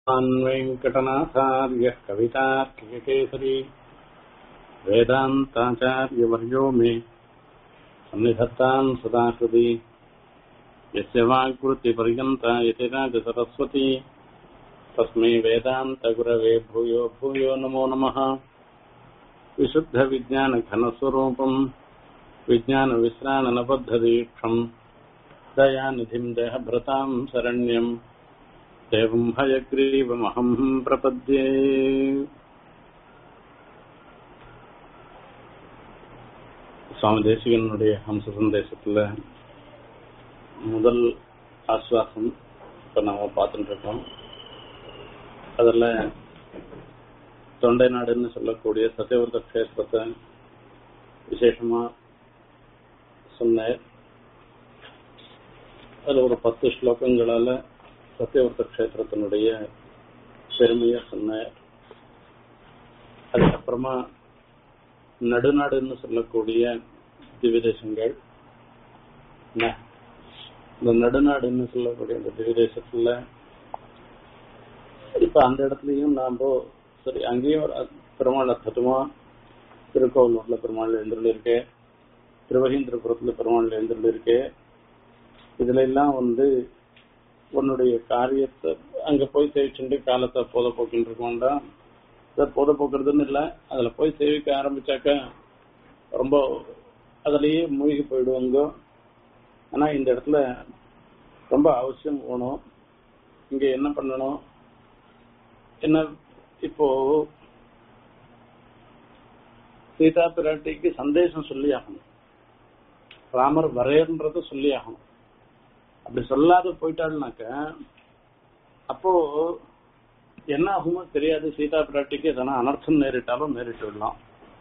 श्रीमान् वेङ्कटनाथार्यः कवितार्किककेसरी वेदान्ताचार्यवर्यो मे सन्निधत्तान् सदाकृति यस्य वाक्वृत्तिपर्यन्ता यतिराज सरस्वती तस्मै वेदान्तगुरवे भूयो भूयो नमो नमः विशुद्धविज्ञानघनस्वरूपम् विज्ञानविश्राणनबद्धदीक्षम् दयानिधिम् देहभृताम् शरण्यम् देवम् हयग्रीवमहम् प्रपद्ये சுவாமி தேசிகனுடைய ஹம்ச சந்தேசத்துல முதல் ஆஸ்வாசம் இப்ப நாம பார்த்துட்டு இருக்கோம் அதுல தொண்டை நாடுன்னு சொல்லக்கூடிய சத்தியவர்த்த கஷேத்திரத்தை விசேஷமா சொன்னார் அதுல ஒரு பத்து ஸ்லோகங்களால சத்தியவர்த்த கஷேத்திரத்தினுடைய பெருமையை சொன்னார் அதுக்கப்புறமா நடுநாடுன்னு சொல்லக்கூடிய திவிதேசங்கள் இந்த நடுநாடுன்னு சொல்லக்கூடிய இந்த திவிதேசத்துல இப்ப அந்த இடத்துலயும் நாம சரி அங்கேயும் பெருமாள் அற்புதமா திருக்கோவிலூர்ல பெருமாள் எழுந்துள்ள இருக்கு திருவகீந்திரபுரத்துல பெருமாள் எழுந்துள்ள இருக்கு இதுல எல்லாம் வந்து உன்னுடைய காரியத்தை அங்க போய் சேவிச்சுட்டு காலத்தை போத போக்கிட்டு இருக்க வேண்டாம் போத போக்குறதுன்னு இல்லை அதுல போய் சேவிக்க ஆரம்பிச்சாக்க ரொம்ப அதுலயே மூழ்கி போயிடுவாங்க ஆனா இந்த இடத்துல ரொம்ப அவசியம் போகணும் இங்க என்ன பண்ணணும் என்ன இப்போ சீதா பிராட்டிக்கு சந்தேசம் சொல்லி ஆகணும் ராமர் வரையன்றத சொல்லி ஆகணும் அப்படி சொல்லாத போயிட்டாள்னாக்க அப்போ என்ன ஆகுமோ தெரியாது சீதா பிராட்டிக்கு எதனா அனர்த்தம் நேரிட்டாலும் நேரிட்டு விடலாம்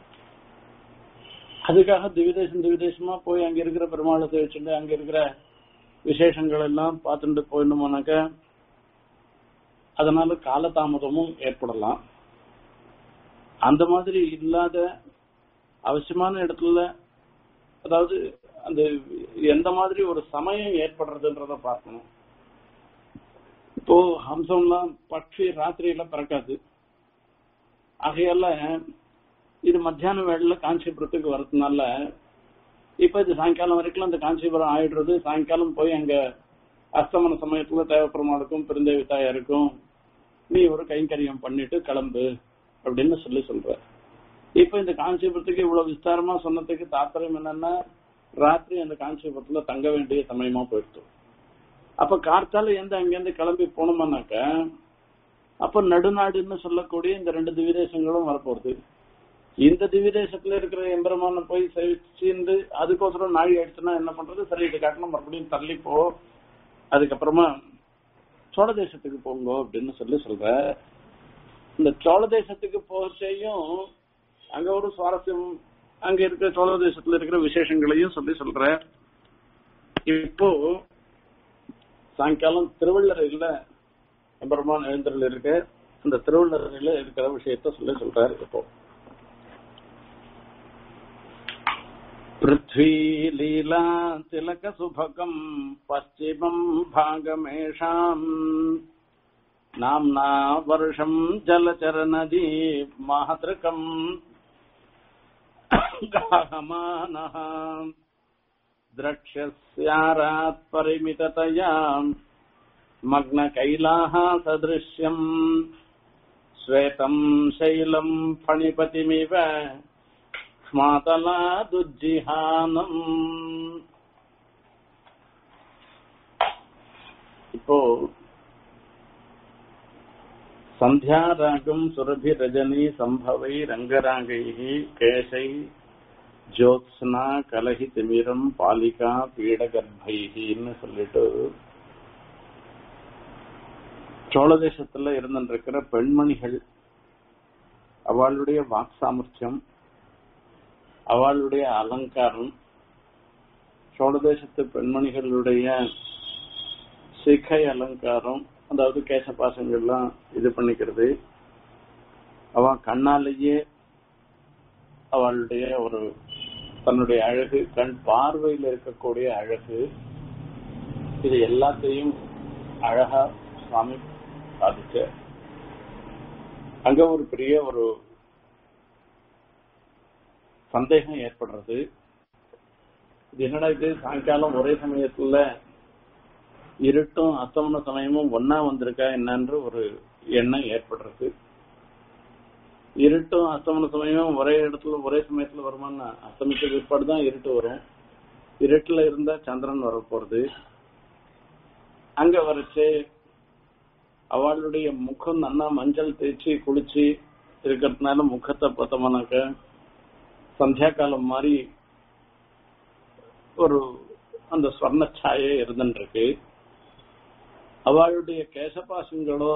அதுக்காக திவிதேசம் திவிதேசமா போய் அங்க இருக்கிற பெருமாளை வச்சுட்டு அங்க இருக்கிற விசேஷங்கள் எல்லாம் பார்த்துட்டு போயிடணுமானாக்க அதனால காலதாமதமும் ஏற்படலாம் அந்த மாதிரி இல்லாத அவசியமான இடத்துல அதாவது அந்த எந்த மாதிரி ஒரு சமயம் ஏற்படுறதுன்றத பார்க்கணும் இப்போ ஹம்சம்லாம் பட்சி ராத்திரியில பறக்காது ஆகையால இது மத்தியான வேளையில காஞ்சிபுரத்துக்கு வரதுனால இப்ப இது சாயங்காலம் வரைக்கும் அந்த காஞ்சிபுரம் ஆயிடுறது சாயங்காலம் போய் அங்க அஸ்தமன சமயத்துல தேவப்பெருமாளுக்கும் பெருந்தேவி தாயாருக்கும் நீ ஒரு கைங்கரியம் பண்ணிட்டு கிளம்பு அப்படின்னு சொல்லி சொல்ற இப்ப இந்த காஞ்சிபுரத்துக்கு இவ்வளவு விஸ்தாரமா சொன்னதுக்கு தாத்பரியம் என்னன்னா ராத்திரி அந்த காஞ்சிபுரத்துல தங்க வேண்டிய சமயமா போயிடுச்சு அப்ப கார்த்தால எந்த அங்கிருந்து கிளம்பி போனோம்னாக்க அப்ப நடுநாடுன்னு சொல்லக்கூடிய இந்த ரெண்டு திவிதேசங்களும் வரப்போகுது இந்த திவிதேசத்துல இருக்கிற எம்பெருமான போய் சேவிச்சு அதுக்கோசரம் நாழி ஆயிடுச்சுன்னா என்ன பண்றது சரி இது காட்டணும் மறுபடியும் தள்ளி போ அதுக்கப்புறமா சோழ தேசத்துக்கு போங்க அப்படின்னு சொல்லி சொல்ற இந்த சோழ தேசத்துக்கு போகையும் அங்க ஒரு சுவாரஸ்யம் அங்க இருக்கிற சோழ தேசத்துல இருக்கிற விசேஷங்களையும் சொல்லி சொல்ற இப்போ சாயங்காலம் திருவள்ளரையில எம்பெருமான் எழுந்தரில் இருக்க அந்த திருவள்ளரையில இருக்கிற விஷயத்த சொல்லி சொல்றாரு இப்போ पृथ्वीलीला तिलकसुभकम् पश्चिमम् भागमेषाम् नाम्ना वर्षम् जलचरनदी महतृकम् गाहमानः द्रक्ष्यस्यारात् परिमिततया मग्नकैलाः सदृश्यम् श्वेतम् शैलम् फणिपतिमिव ஸ்மாதலாதுஜிஹானம் இப்போ சந்தியாராகம் சுரபி ரஜனி சம்பவை ரங்கராகை கேசை ஜோத்ஸ்னா கலஹி திமிரம் பாலிகா பீடகர்பைன்னு சொல்லிட்டு சோழ தேசத்துல இருந்திருக்கிற பெண்மணிகள் அவளுடைய வாக் சாமர்த்தியம் அவளுடைய அலங்காரம் சோழதேசத்து பெண்மணிகளுடைய சிகை அலங்காரம் அதாவது கேசபாசங்கள்லாம் இது பண்ணிக்கிறது அவ கண்ணாலேயே அவளுடைய ஒரு தன்னுடைய அழகு கண் பார்வையில் இருக்கக்கூடிய அழகு இது எல்லாத்தையும் அழகா சுவாமி சாதிச்ச அங்க ஒரு பெரிய ஒரு சந்தேகம் ஏற்படுறது இது என்னடா இது சாயங்காலம் ஒரே சமயத்துல இருட்டும் அஸ்தமன சமயமும் ஒன்னா வந்திருக்கா என்னன்ற ஒரு எண்ணம் ஏற்படுறது இருட்டும் அஸ்தமன சமயமும் ஒரே இடத்துல ஒரே சமயத்துல வருமானா அஸ்தமிச்ச பிற்பாடு தான் இருட்டு வரும் இருட்டுல இருந்தா சந்திரன் வர போறது அங்க வரைச்சு அவளுடைய முகம் நன்னா மஞ்சள் தேய்ச்சி குளிச்சு இருக்கிறதுனால முகத்தை பார்த்தோம்னாக்க சந்தியா காலம் மாதிரி ஒரு அந்த ஸ்வர்ண சாயை இருந்துருக்கு அவளுடைய கேசபாசங்களோ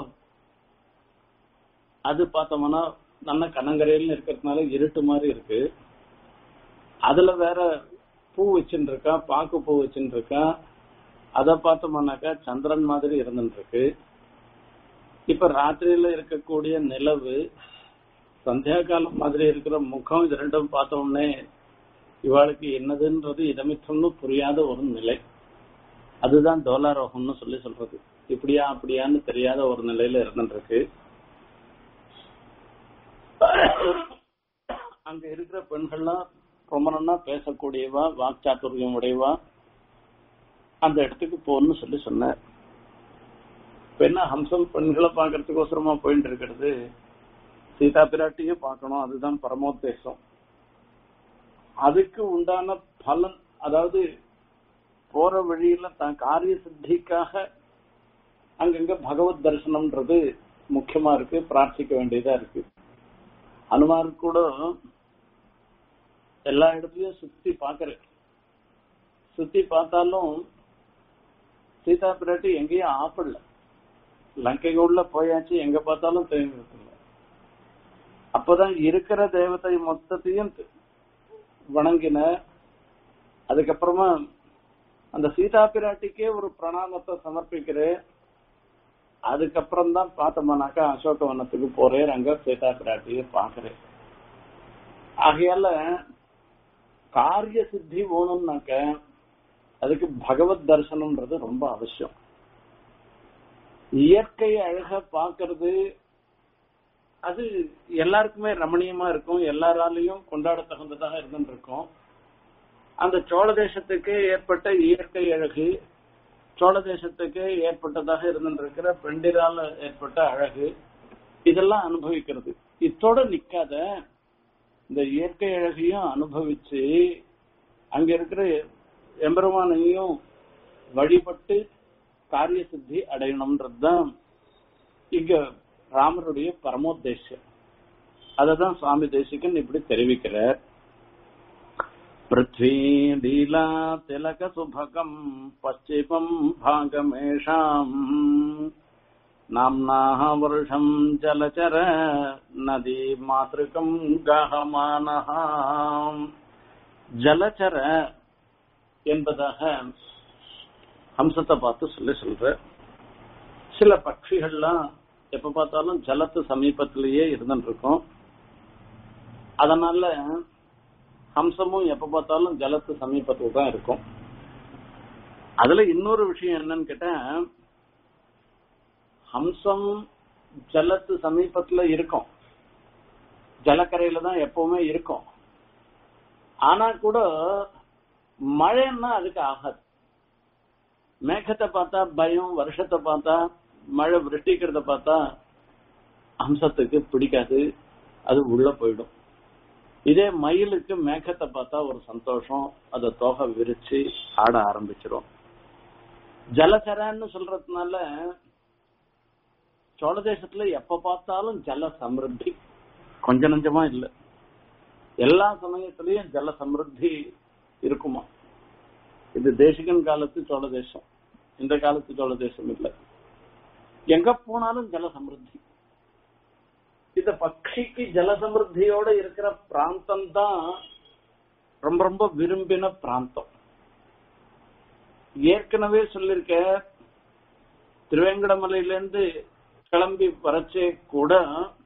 அது பார்த்தோம்னா நல்ல கனங்கரையில் இருக்கிறதுனால இருட்டு மாதிரி இருக்கு அதுல வேற பூ வச்சுட்டு இருக்கா பாக்கு பூ வச்சுட்டு இருக்கா அதை பார்த்தோம்னாக்கா சந்திரன் மாதிரி இருந்துட்டு இருக்கு இப்ப ராத்திரியில இருக்கக்கூடிய நிலவு சந்தியா காலம் மாதிரி இருக்கிற முகம் இது ரெண்டும் பார்த்த உடனே இவாளுக்கு என்னதுன்றது இதமித்தம்னு புரியாத ஒரு நிலை அதுதான் தோலாரோகம்னு சொல்லி சொல்றது இப்படியா அப்படியான்னு தெரியாத ஒரு நிலையில இருந்துட்டு இருக்கு அங்க இருக்கிற பெண்கள்லாம் ரொம்ப நன்னா பேசக்கூடியவா வாக்சாத்துரியம் உடையவா அந்த இடத்துக்கு போன்னு சொல்லி சொன்னார் இப்ப என்ன ஹம்சம் பெண்களை பாக்குறதுக்கோசரமா போயிட்டு இருக்கிறது சீதா பிராட்டியும் பார்க்கணும் அதுதான் பரமோத்தேசம் அதுக்கு உண்டான பலன் அதாவது போற வழியில தான் காரிய சித்திக்காக அங்கங்க பகவத் தரிசனம்ன்றது முக்கியமா இருக்கு பிரார்த்திக்க வேண்டியதா இருக்கு அனுமார் கூட எல்லா இடத்துலயும் சுத்தி பாக்குறேன் சுத்தி பார்த்தாலும் சீதா பிராட்டி எங்கேயும் ஆப்பிடல லங்கைக்கு உள்ள போயாச்சு எங்க பார்த்தாலும் தெரிஞ்சிருக்கல அப்பதான் இருக்கிற தேவதை மொத்தத்தையும் வணங்கின அதுக்கப்புறமா அந்த சீதா பிராட்டிக்கே ஒரு பிரணாமத்தை சமர்ப்பிக்கிறேன் அதுக்கப்புறம் தான் பார்த்தோம்னாக்கா அசோகவனத்துக்கு போறேன் அங்க சீதா பிராட்டியை பாக்குறேன் ஆகையால காரிய சித்தி வேணும்னாக்க அதுக்கு பகவத் தரிசனம்ன்றது ரொம்ப அவசியம் இயற்கை அழக பாக்குறது அது எல்லாருக்குமே ரமணீயமா இருக்கும் எல்லாராலையும் கொண்டாட தகுந்ததாக இருந்துட்டு இருக்கும் அந்த சோழ தேசத்துக்கு ஏற்பட்ட இயற்கை அழகு சோழ தேசத்துக்கு ஏற்பட்டதாக இருந்திருக்கிற பெண்டிரால ஏற்பட்ட அழகு இதெல்லாம் அனுபவிக்கிறது இத்தோட நிக்காத இந்த இயற்கை அழகையும் அனுபவிச்சு அங்க இருக்கிற எம்பெருமானையும் வழிபட்டு காரிய சித்தி அடையணும்ன்றதுதான் இங்க ராமருடைய பரமோத்தேசம் அததான் சுவாமி தேசிகன் இப்படி தெரிவிக்கிறார் பிருத்வி லீலா திலக சுபகம் பச்சிமம் பாகமேஷாம் நாம்னாः வருஷம் ஜலச்சர நதி மாத்திருக்கம் கஹமானः ஜலச்சர என்பதாக ஹம்சத்தை பார்த்து சொல்லி சொல்ற சில பட்சிகள்லாம் எப்ப பார்த்தாலும் ஜலத்து சமீபத்திலேயே இருந்துட்டு இருக்கும் அதனால ஹம்சமும் எப்ப பார்த்தாலும் ஜலத்து சமீபத்தில் தான் இருக்கும் அதுல இன்னொரு விஷயம் என்னன்னு கேட்டா ஹம்சம் ஜலத்து சமீபத்துல இருக்கும் ஜலக்கரையில தான் எப்பவுமே இருக்கும் ஆனா கூட மழைன்னா அதுக்கு ஆகாது மேகத்தை பார்த்தா பயம் வருஷத்தை பார்த்தா மழை விரட்டிக்கிறத பார்த்தா ஹம்சத்துக்கு பிடிக்காது அது உள்ள போயிடும் இதே மயிலுக்கு மேகத்தை பார்த்தா ஒரு சந்தோஷம் அதை தோகை விரிச்சு ஆட ஆரம்பிச்சிடும் ஜலசரன்னு சொல்றதுனால சோழ தேசத்துல எப்ப பார்த்தாலும் ஜல சமிருத்தி கொஞ்ச நஞ்சமா இல்ல எல்லா சமயத்திலயும் ஜல சமிருத்தி இருக்குமா இது தேசிகன் காலத்து சோழ தேசம் இந்த காலத்து சோழ தேசம் இல்ல எங்க போனாலும் ஜல சமிருத்தி இந்த பக்ஷிக்கு ஜல சமிருத்தியோட இருக்கிற பிராந்தம் தான் ரொம்ப ரொம்ப விரும்பின பிராந்தம் ஏற்கனவே சொல்லிருக்க திருவேங்கடமலையிலேருந்து கிளம்பி வரச்சே கூட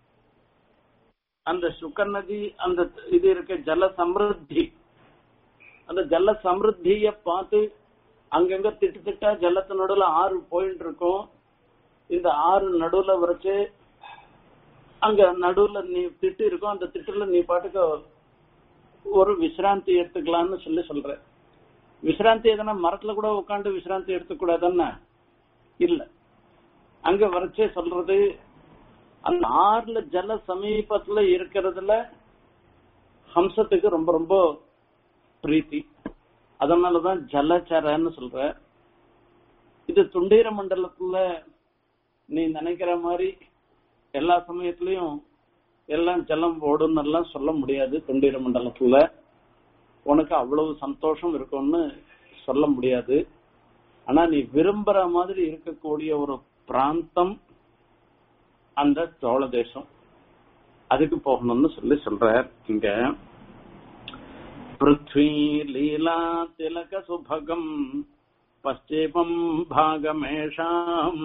அந்த சுக்க நதி அந்த இது இருக்க ஜல சமிருத்தி அந்த ஜல சமிருத்திய பார்த்து அங்கங்க திட்டு திட்டா ஜலத்து நடுவுல ஆறு போயிட்டு இருக்கும் இந்த ஆறு நடுவுல வரைச்சு அங்க நடுவுல நீ திட்டு இருக்கும் அந்த திட்டுல நீ பாட்டுக்கு ஒரு விசிராந்தி எடுத்துக்கலாம்னு சொல்லி சொல்ற விசிராந்தி எதனா மரத்துல கூட உட்காந்து விசிராந்தி எடுத்துக்கூடாதுன்னா இல்ல அங்க வரைச்சே சொல்றது அந்த ஆறுல ஜல சமீபத்துல இருக்கிறதுல ஹம்சத்துக்கு ரொம்ப ரொம்ப பிரீத்தி அதனாலதான் ஜலச்சரன்னு சொல்ற இது துண்டீர மண்டலத்துல நீ நினைக்கிற மாதிரி எல்லா சமயத்திலயும் எல்லாம் ஜலம் ஓடுன்னு எல்லாம் சொல்ல முடியாது துண்டீர மண்டலத்துல உனக்கு அவ்வளவு சந்தோஷம் இருக்கும்னு சொல்ல முடியாது ஆனா நீ விரும்புற மாதிரி இருக்கக்கூடிய ஒரு பிராந்தம் அந்த சோழ தேசம் அதுக்கு போகணும்னு சொல்லி சொல்றார் இங்க பிருத்வி லீலா திலக சுபகம் பశ్చిమம் பாகமேஷாம்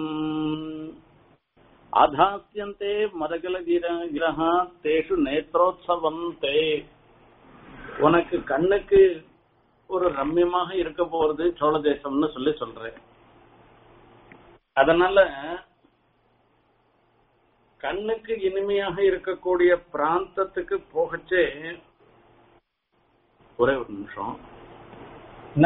அதாசியந்தே மதகல கிரகா தேஷு நேத்ரோத்சவம் தே உனக்கு கண்ணுக்கு ஒரு ரம்யமாக இருக்க போறது சோழ தேசம்னு சொல்லி சொல்றேன் அதனால கண்ணுக்கு இனிமையாக இருக்கக்கூடிய பிராந்தத்துக்கு போகச்சே ஒரே ஒரு நிமிஷம் என்ன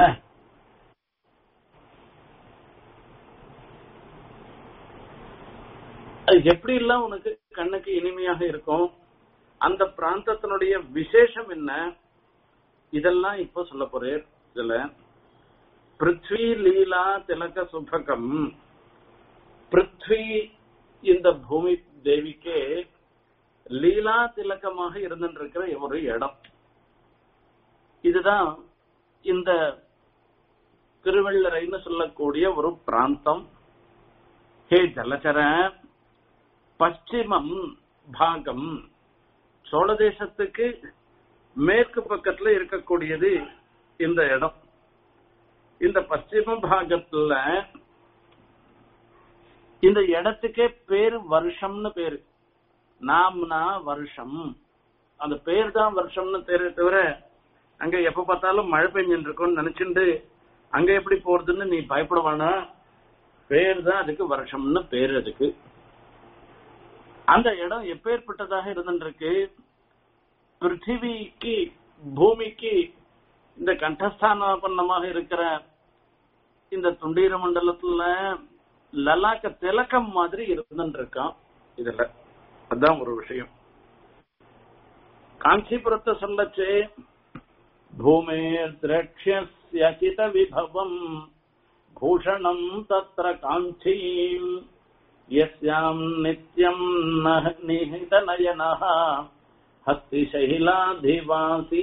அது எப்படி எல்லாம் உனக்கு கண்ணுக்கு இனிமையாக இருக்கும் அந்த பிராந்தத்தினுடைய விசேஷம் என்ன இதெல்லாம் இப்போ சொல்ல போறேன் இதுல பிருத்வி லீலா திலக சுபகம் பிருத்வி இந்த பூமி தேவிக்கு லீலா திலக்கமாக இருந்துருக்கிற ஒரு இடம் இதுதான் இந்த திருவள்ளரைன்னு சொல்லக்கூடிய ஒரு பிராந்தம் ஹே ஜலச்சர பশ্চিமம் பாகம் சோழ தேசத்துக்கு மேற்கு பக்கத்துல இருக்கக்கூடியது இந்த இடம் இந்த பশ্চিம பாகத்துல இந்த இடத்துக்கே பேரு வருஷம்னு பேரு நாம்னா வருஷம் அந்த பேர் தான் வருஷம்னு தெரிய தவிர அங்க எப்ப பார்த்தாலும் மழை பெஞ்சுட்டு இருக்கும்னு நினைச்சுட்டு அங்க எப்படி போறதுன்னு நீ பயப்பட வேணாம் பேர் தான் அதுக்கு வருஷம்னு பேர் அதுக்கு அந்த இடம் எப்பேற்பட்டதாக இருந்துருக்கு பிருத்திவிக்கு பூமிக்கு இந்த கண்டஸ்தானபன்னமாக இருக்கிற இந்த துண்டீர மண்டலத்துல லலாக்க திலக்கம் மாதிரி இருந்துருக்கான் இதுல அதான் ஒரு விஷயம் காஞ்சிபுரத்தை சொல்லச்சே பூமேர் திரட்சியசித விபவம் பூஷணம் தத்திர காஞ்சீம் यस्याम् नित्यम् निहितनयनः ஹஸ்திசைலாதிவாசி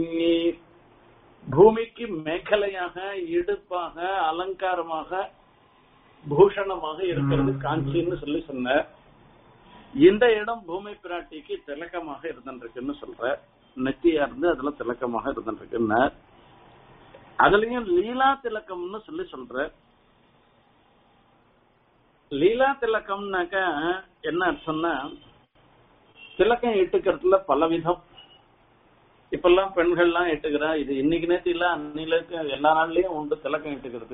பூமிக்கு மேகலையாக இடுப்பாக அலங்காரமாக பூஷணமாக இருக்கிறது காஞ்சின்னு சொல்லி சொன்ன இந்த இடம் பூமி பிராட்டிக்கு திலக்கமாக இருந்துருக்குன்னு சொல்ற நெத்தியா இருந்து அதுல திலக்கமாக இருந்துருக்குன்னு அதுலயும் லீலா திலக்கம்னு சொல்லி சொல்ற லீலா திலக்கம்னாக்க என்ன அர்த்தம்னா திலக்கம் இட்டுக்கிறதுல பல விதம் இப்பெல்லாம் பெண்கள்லாம் இட்டுக்கிறா இது இன்னைக்கு நேற்று இல்ல அன்னில எல்லா நாள்லயும் உண்டு திலக்கம் இட்டுக்கிறது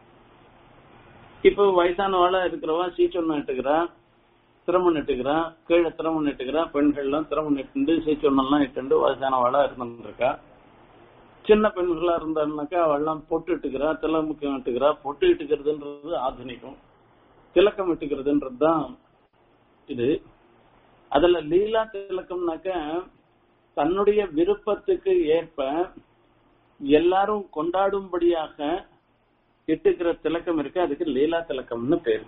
இப்போ வயசானவாளா இருக்கிறவா சீச்சொன்னம் இட்டுக்கிறா திறமன் இட்டுக்கிறா கீழே திறமன் இட்டுக்கிறா பெண்கள்லாம் திறமன் இட்டு சீச்சொன்னெல்லாம் இட்டு வயசானவாளா இருந்துருக்கா சின்ன பெண்களா இருந்தாருனாக்கா அவள்லாம் பொட்டு இட்டுக்கிறா திலமுக்கம் இட்டுக்கிறா பொட்டு இட்டுக்கிறதுன்றது ஆధుனிகம் திலக்கம் இட்டுக்கிறதுன்றது தான் இது அதுல லீலா திலக்கம்னாக்க தன்னுடைய விருப்பத்துக்கு ஏற்ப எல்லாரும் கொண்டாடும்படியாக இட்டுக்கிற திலக்கம் இருக்கு அதுக்கு லீலா திலக்கம்னு பேரு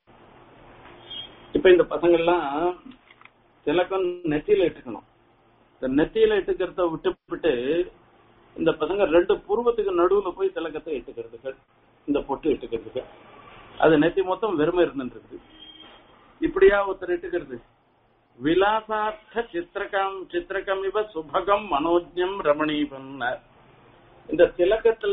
இப்ப இந்த பசங்கள்லாம் திலக்கம் நெத்தியில இட்டுக்கணும் இந்த நெத்தியில இட்டுக்கிறத விட்டுவிட்டு இந்த பசங்க ரெண்டு புருவத்துக்கு நடுவுல போய் திலக்கத்தை இட்டுக்கிறதுக்கு இந்த பொட்டு இட்டுக்கிறதுக்கு அது நெத்தி மொத்தம் வெறுமை இருந்துருக்கு இப்படியா ஒருத்தர் இட்டுக்கிறது விலாசார்த்த சித்திரகம் சித்திரகம் இவ சுபகம் மனோஜ்யம் ரமணீபம் இந்த திலக்கத்தில்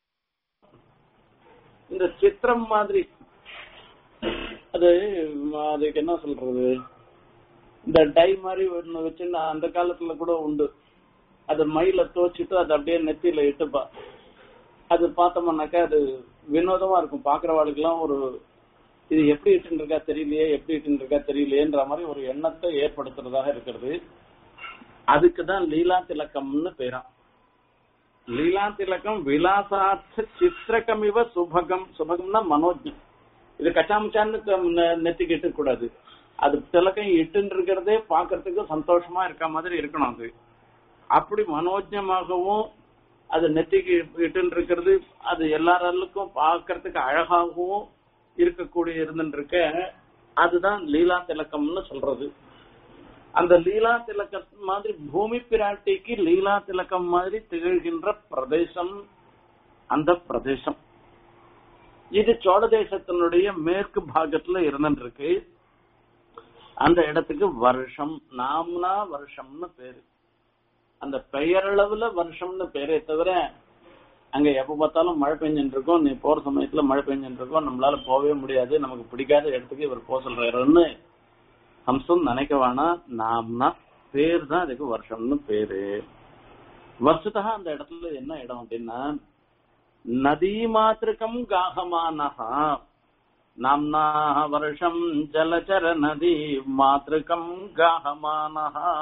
இந்த சித்திரம் மாதிரி அது அதுக்கு என்ன சொல்றது இந்த டை மாதிரி ஒண்ணு வச்சு அந்த காலத்துல கூட உண்டு அது மயில தோச்சிட்டு அது அப்படியே நெத்தியில இட்டுப்பா அது பார்த்தோம்னாக்கா அது வினோதமா இருக்கும் பாக்குறவாளுக்கெல்லாம் ஒரு இது எப்படி இட்டுன்னு இருக்கா தெரியலையே எப்படி இட்டுன்னு இருக்கா தெரியலையேன்ற மாதிரி ஒரு எண்ணத்தை ஏற்படுத்துறதாக இருக்கிறது அதுக்கு தான் லீலா திலக்கம்னு பேரா லீலா திலக்கம் விலாசார்த்த சித்திரகமிவ சுபகம் சுபகம்னா மனோஜம் இது கச்சாமுச்சான்னு நெத்திக்கு இட்டு கூடாது அது திலக்கம் இட்டுன்னு இருக்கிறதே பாக்குறதுக்கு சந்தோஷமா இருக்க மாதிரி இருக்கணும் அது அப்படி மனோஜமாகவும் அது நெத்திக்கு இட்டுன்னு இருக்கிறது அது எல்லாருக்கும் பார்க்கறதுக்கு அழகாகவும் இருக்கக்கூடிய இருந்துட்டு இருக்க அதுதான் லீலா திலக்கம்னு சொல்றது அந்த லீலா திலக்கம் மாதிரி பூமி பிராட்டிக்கு லீலா திலக்கம் மாதிரி திகழ்கின்ற பிரதேசம் அந்த பிரதேசம் இது சோழ தேசத்தினுடைய மேற்கு பாகத்துல இருந்துட்டு இருக்கு அந்த இடத்துக்கு வருஷம் நாம்னா வருஷம்னு பேரு அந்த பெயரளவுல வருஷம்னு பேரே தவிர அங்க எப்ப பார்த்தாலும் மழை பெஞ்சுட்டு இருக்கோம் நீ போற சமயத்துல மழை பெஞ்சுட்டு இருக்கோம் நம்மளால போகவே முடியாது நமக்கு பிடிக்காத இடத்துக்கு இவர் போக சொல்றாருன்னு ஹம்சம் நினைக்க வேணாம் நாம்னா பேர் தான் இதுக்கு வருஷம்னு பேரு வசுதா அந்த இடத்துல என்ன இடம் அப்படின்னா நதி மாத்திருக்கம் காகமானஹா நாம்னா வருஷம் ஜலச்சர நதி மாத்திருக்கம் காகமானஹா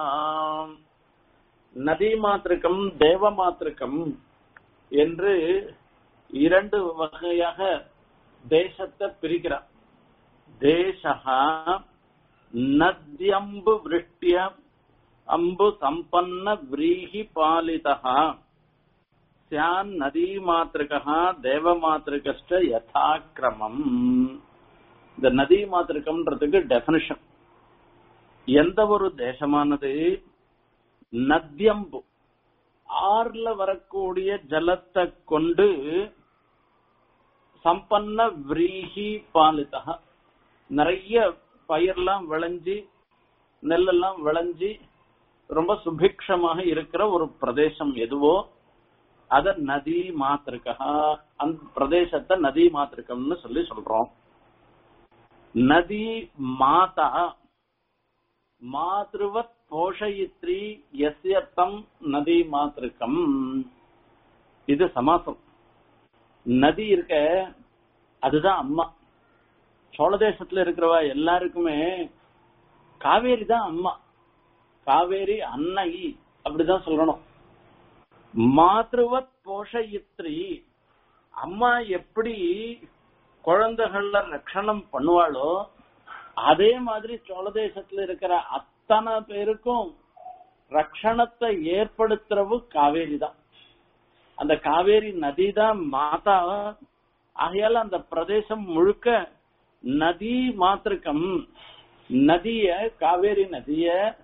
நதி மாத்திருக்கம் தேவ மாத்திருக்கம் என்று இரண்டு வகையாக தேசத்தை பிரிக்கிறார் தேசகா நத்யம்பு விருஷ்டிய அம்பு சம்பன்ன விரீஹி பாலிதா சியான் நதி மாத்திருக்கா தேவ மாத்திருக்கஷ்ட யதாக்கிரமம் இந்த நதி மாத்திருக்கம்ன்றதுக்கு டெபினிஷன் எந்த ஒரு தேசமானது நத்யம்பு ஆறுல வரக்கூடிய ஜலத்தை கொண்டு சம்பன்ன விரீஹி பாலிதா நிறைய பயிரெல்லாம் விளைஞ்சி நெல்லெல்லாம் விளைஞ்சி ரொம்ப சுபிக்ஷமாக இருக்கிற ஒரு பிரதேசம் எதுவோ அத நதி மாத்திருக்கா அந்த பிரதேசத்தை நதி மாத்திருக்கம்னு சொல்லி சொல்றோம் நதி மாதா மாத்ருவத் போஷயித்ரி எஸ்யத்தம் நதி மாத்திருக்கம் இது சமாசம் நதி இருக்க அதுதான் அம்மா சோழ தேசத்துல இருக்கிறவா எல்லாருக்குமே காவேரி தான் அம்மா காவேரி அன்னை அப்படிதான் சொல்லணும் மாத்ருவத் போஷயித்ரி அம்மா எப்படி குழந்தைகள்ல ரட்சணம் பண்ணுவாளோ அதே மாதிரி சோழ தேசத்துல இருக்கிற அத்தனை பேருக்கும் ரட்சணத்தை ஏற்படுத்துறவு காவேரி தான் அந்த காவேரி நதி தான் மாதா ஆகையால அந்த பிரதேசம் முழுக்க நதி மாத்திருக்கம் நதிய காவேரி நதிய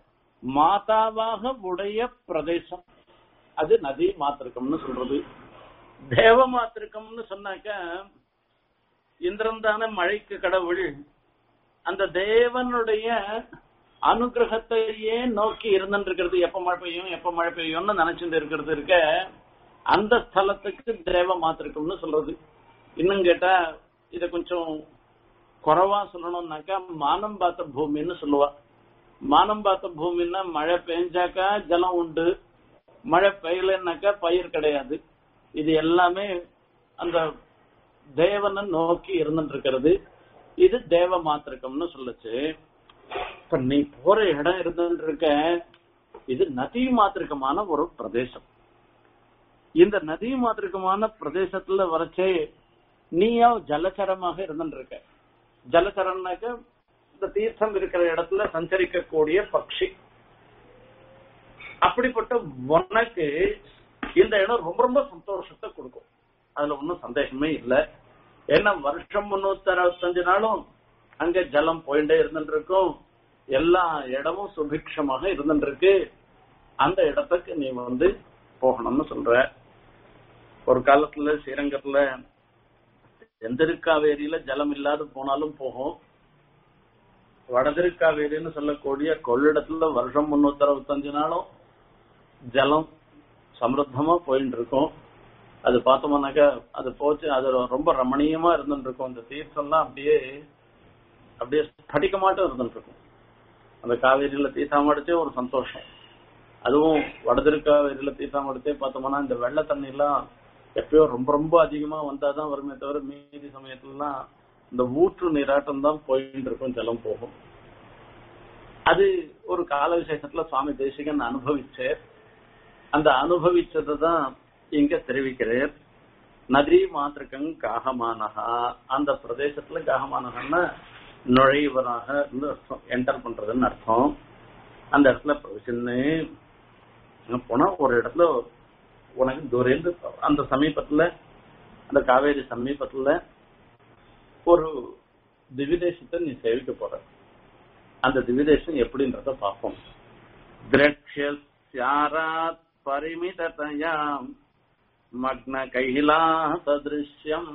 மாதாவாக உடைய பிரதேசம் அது நதி மாத்திருக்கம்னு சொல்றது தேவ மாத்திருக்கம்னு சொன்னாக்க இந்திரன் தானே மழைக்கு கடவுள் அந்த தேவனுடைய அனுகிரகத்தையே நோக்கி இருந்துட்டு இருக்கிறது எப்ப மழை பெய்யும் எப்ப மழை பெய்யும்னு நினைச்சிட்டு இருக்கிறது இருக்க அந்த ஸ்தலத்துக்கு தேவ மாத்திருக்கம்னு சொல்றது இன்னும் கேட்டா இத கொஞ்சம் குறைவா சொல்லணும்னாக்கா மானம் பார்த்த பூமின்னு சொல்லுவா மானம் பார்த்த பூமின்னா மழை பெஞ்சாக்கா ஜலம் உண்டு மழை பெய்யலன்னாக்கா பயிர் கிடையாது இது எல்லாமே அந்த தேவனை நோக்கி இருந்துட்டு இருக்கிறது இது தேவ மாத்திருக்கம்னு சொல்லுச்சு இப்ப நீ போற இடம் இருந்துட்டு இருக்க இது நதி மாத்திருக்கமான ஒரு பிரதேசம் இந்த நதி மாத்திருக்கமான பிரதேசத்துல வரைச்சே நீயா ஜலச்சரமாக இருந்துட்டு இருக்க ஜலச்சரம்னாக்க இந்த தீர்த்தம் இருக்கிற இடத்துல சஞ்சரிக்கக்கூடிய பட்சி அப்படிப்பட்ட உனக்கு இந்த இடம் ரொம்ப ரொம்ப சந்தோஷத்தை கொடுக்கும் அதுல ஒன்றும் சந்தேகமே இல்லை ஏன்னா வருஷம் முன்னூத்தி அறுபத்தஞ்சு நாளும் அங்க ஜலம் போயிட்டே இருந்துட்டு இருக்கும் எல்லா இடமும் சுபிக்ஷமாக இருந்துட்டு இருக்கு அந்த இடத்துக்கு நீ வந்து போகணும்னு சொல்ற ஒரு காலத்துல ஸ்ரீரங்கத்துல தென்திருக்காவேரியில ஜலம் இல்லாத போனாலும் போகும் வடதிருக்காவேரின்னு சொல்லக்கூடிய கொள்ளிடத்துல வருஷம் முன்னூத்தி அறுபத்தஞ்சு நாளும் ஜலம் சமൃദ്ധமா போயிட்டு இருக்கும் அது பார்த்தோம்னாக்கா அது போச்சு அது ரொம்ப ரமணீயமா இருந்துட்டு இருக்கும் இந்த தீர்த்தம்லாம் அப்படியே அப்படியே ஸ்படிக்கமாட்டம் இருந்துட்டு இருக்கும் அந்த காவேரியில தீர்த்தம் அடிச்சே ஒரு சந்தோஷம் அதுவும் வடதிருக்காவேரியில தீர்த்தம் அடிச்சே பார்த்தோம்னா இந்த வெள்ள தண்ணி எல்லாம் எப்பயோ ரொம்ப ரொம்ப அதிகமா வந்தாதான் வருமே தவிர மீதி சமயத்துலலாம் இந்த ஊற்று நீராட்டம் தான் போயிட்டு இருக்கும் ஜலம் போகும் அது ஒரு கால விசேஷத்துல சுவாமி தேசிகன் அனுபவிச்சார் அந்த அனுபவிச்சதை தான் இங்க தெரிவிக்கிறார் நதி மாத்திருக்கங் காகமானகா அந்த பிரதேசத்துல காகமானகன்னா நுழைவராக இருந்து அர்த்தம் என்டர் பண்றதுன்னு அர்த்தம் அந்த இடத்துல பிரவேசன்னு அங்க போனா ஒரு இடத்துல உனக்கு தூரேந்து அந்த சமீபத்துல அந்த காவேரி சமீபத்துல ஒரு திவிதேசத்தை நீ சேவிக்க போற அந்த திவிதேசம் எப்படின்றத பார்ப்போம் திரட்சியாராத் பரிமிததயாம் மக்ன கைலாசதிருஷ்யம்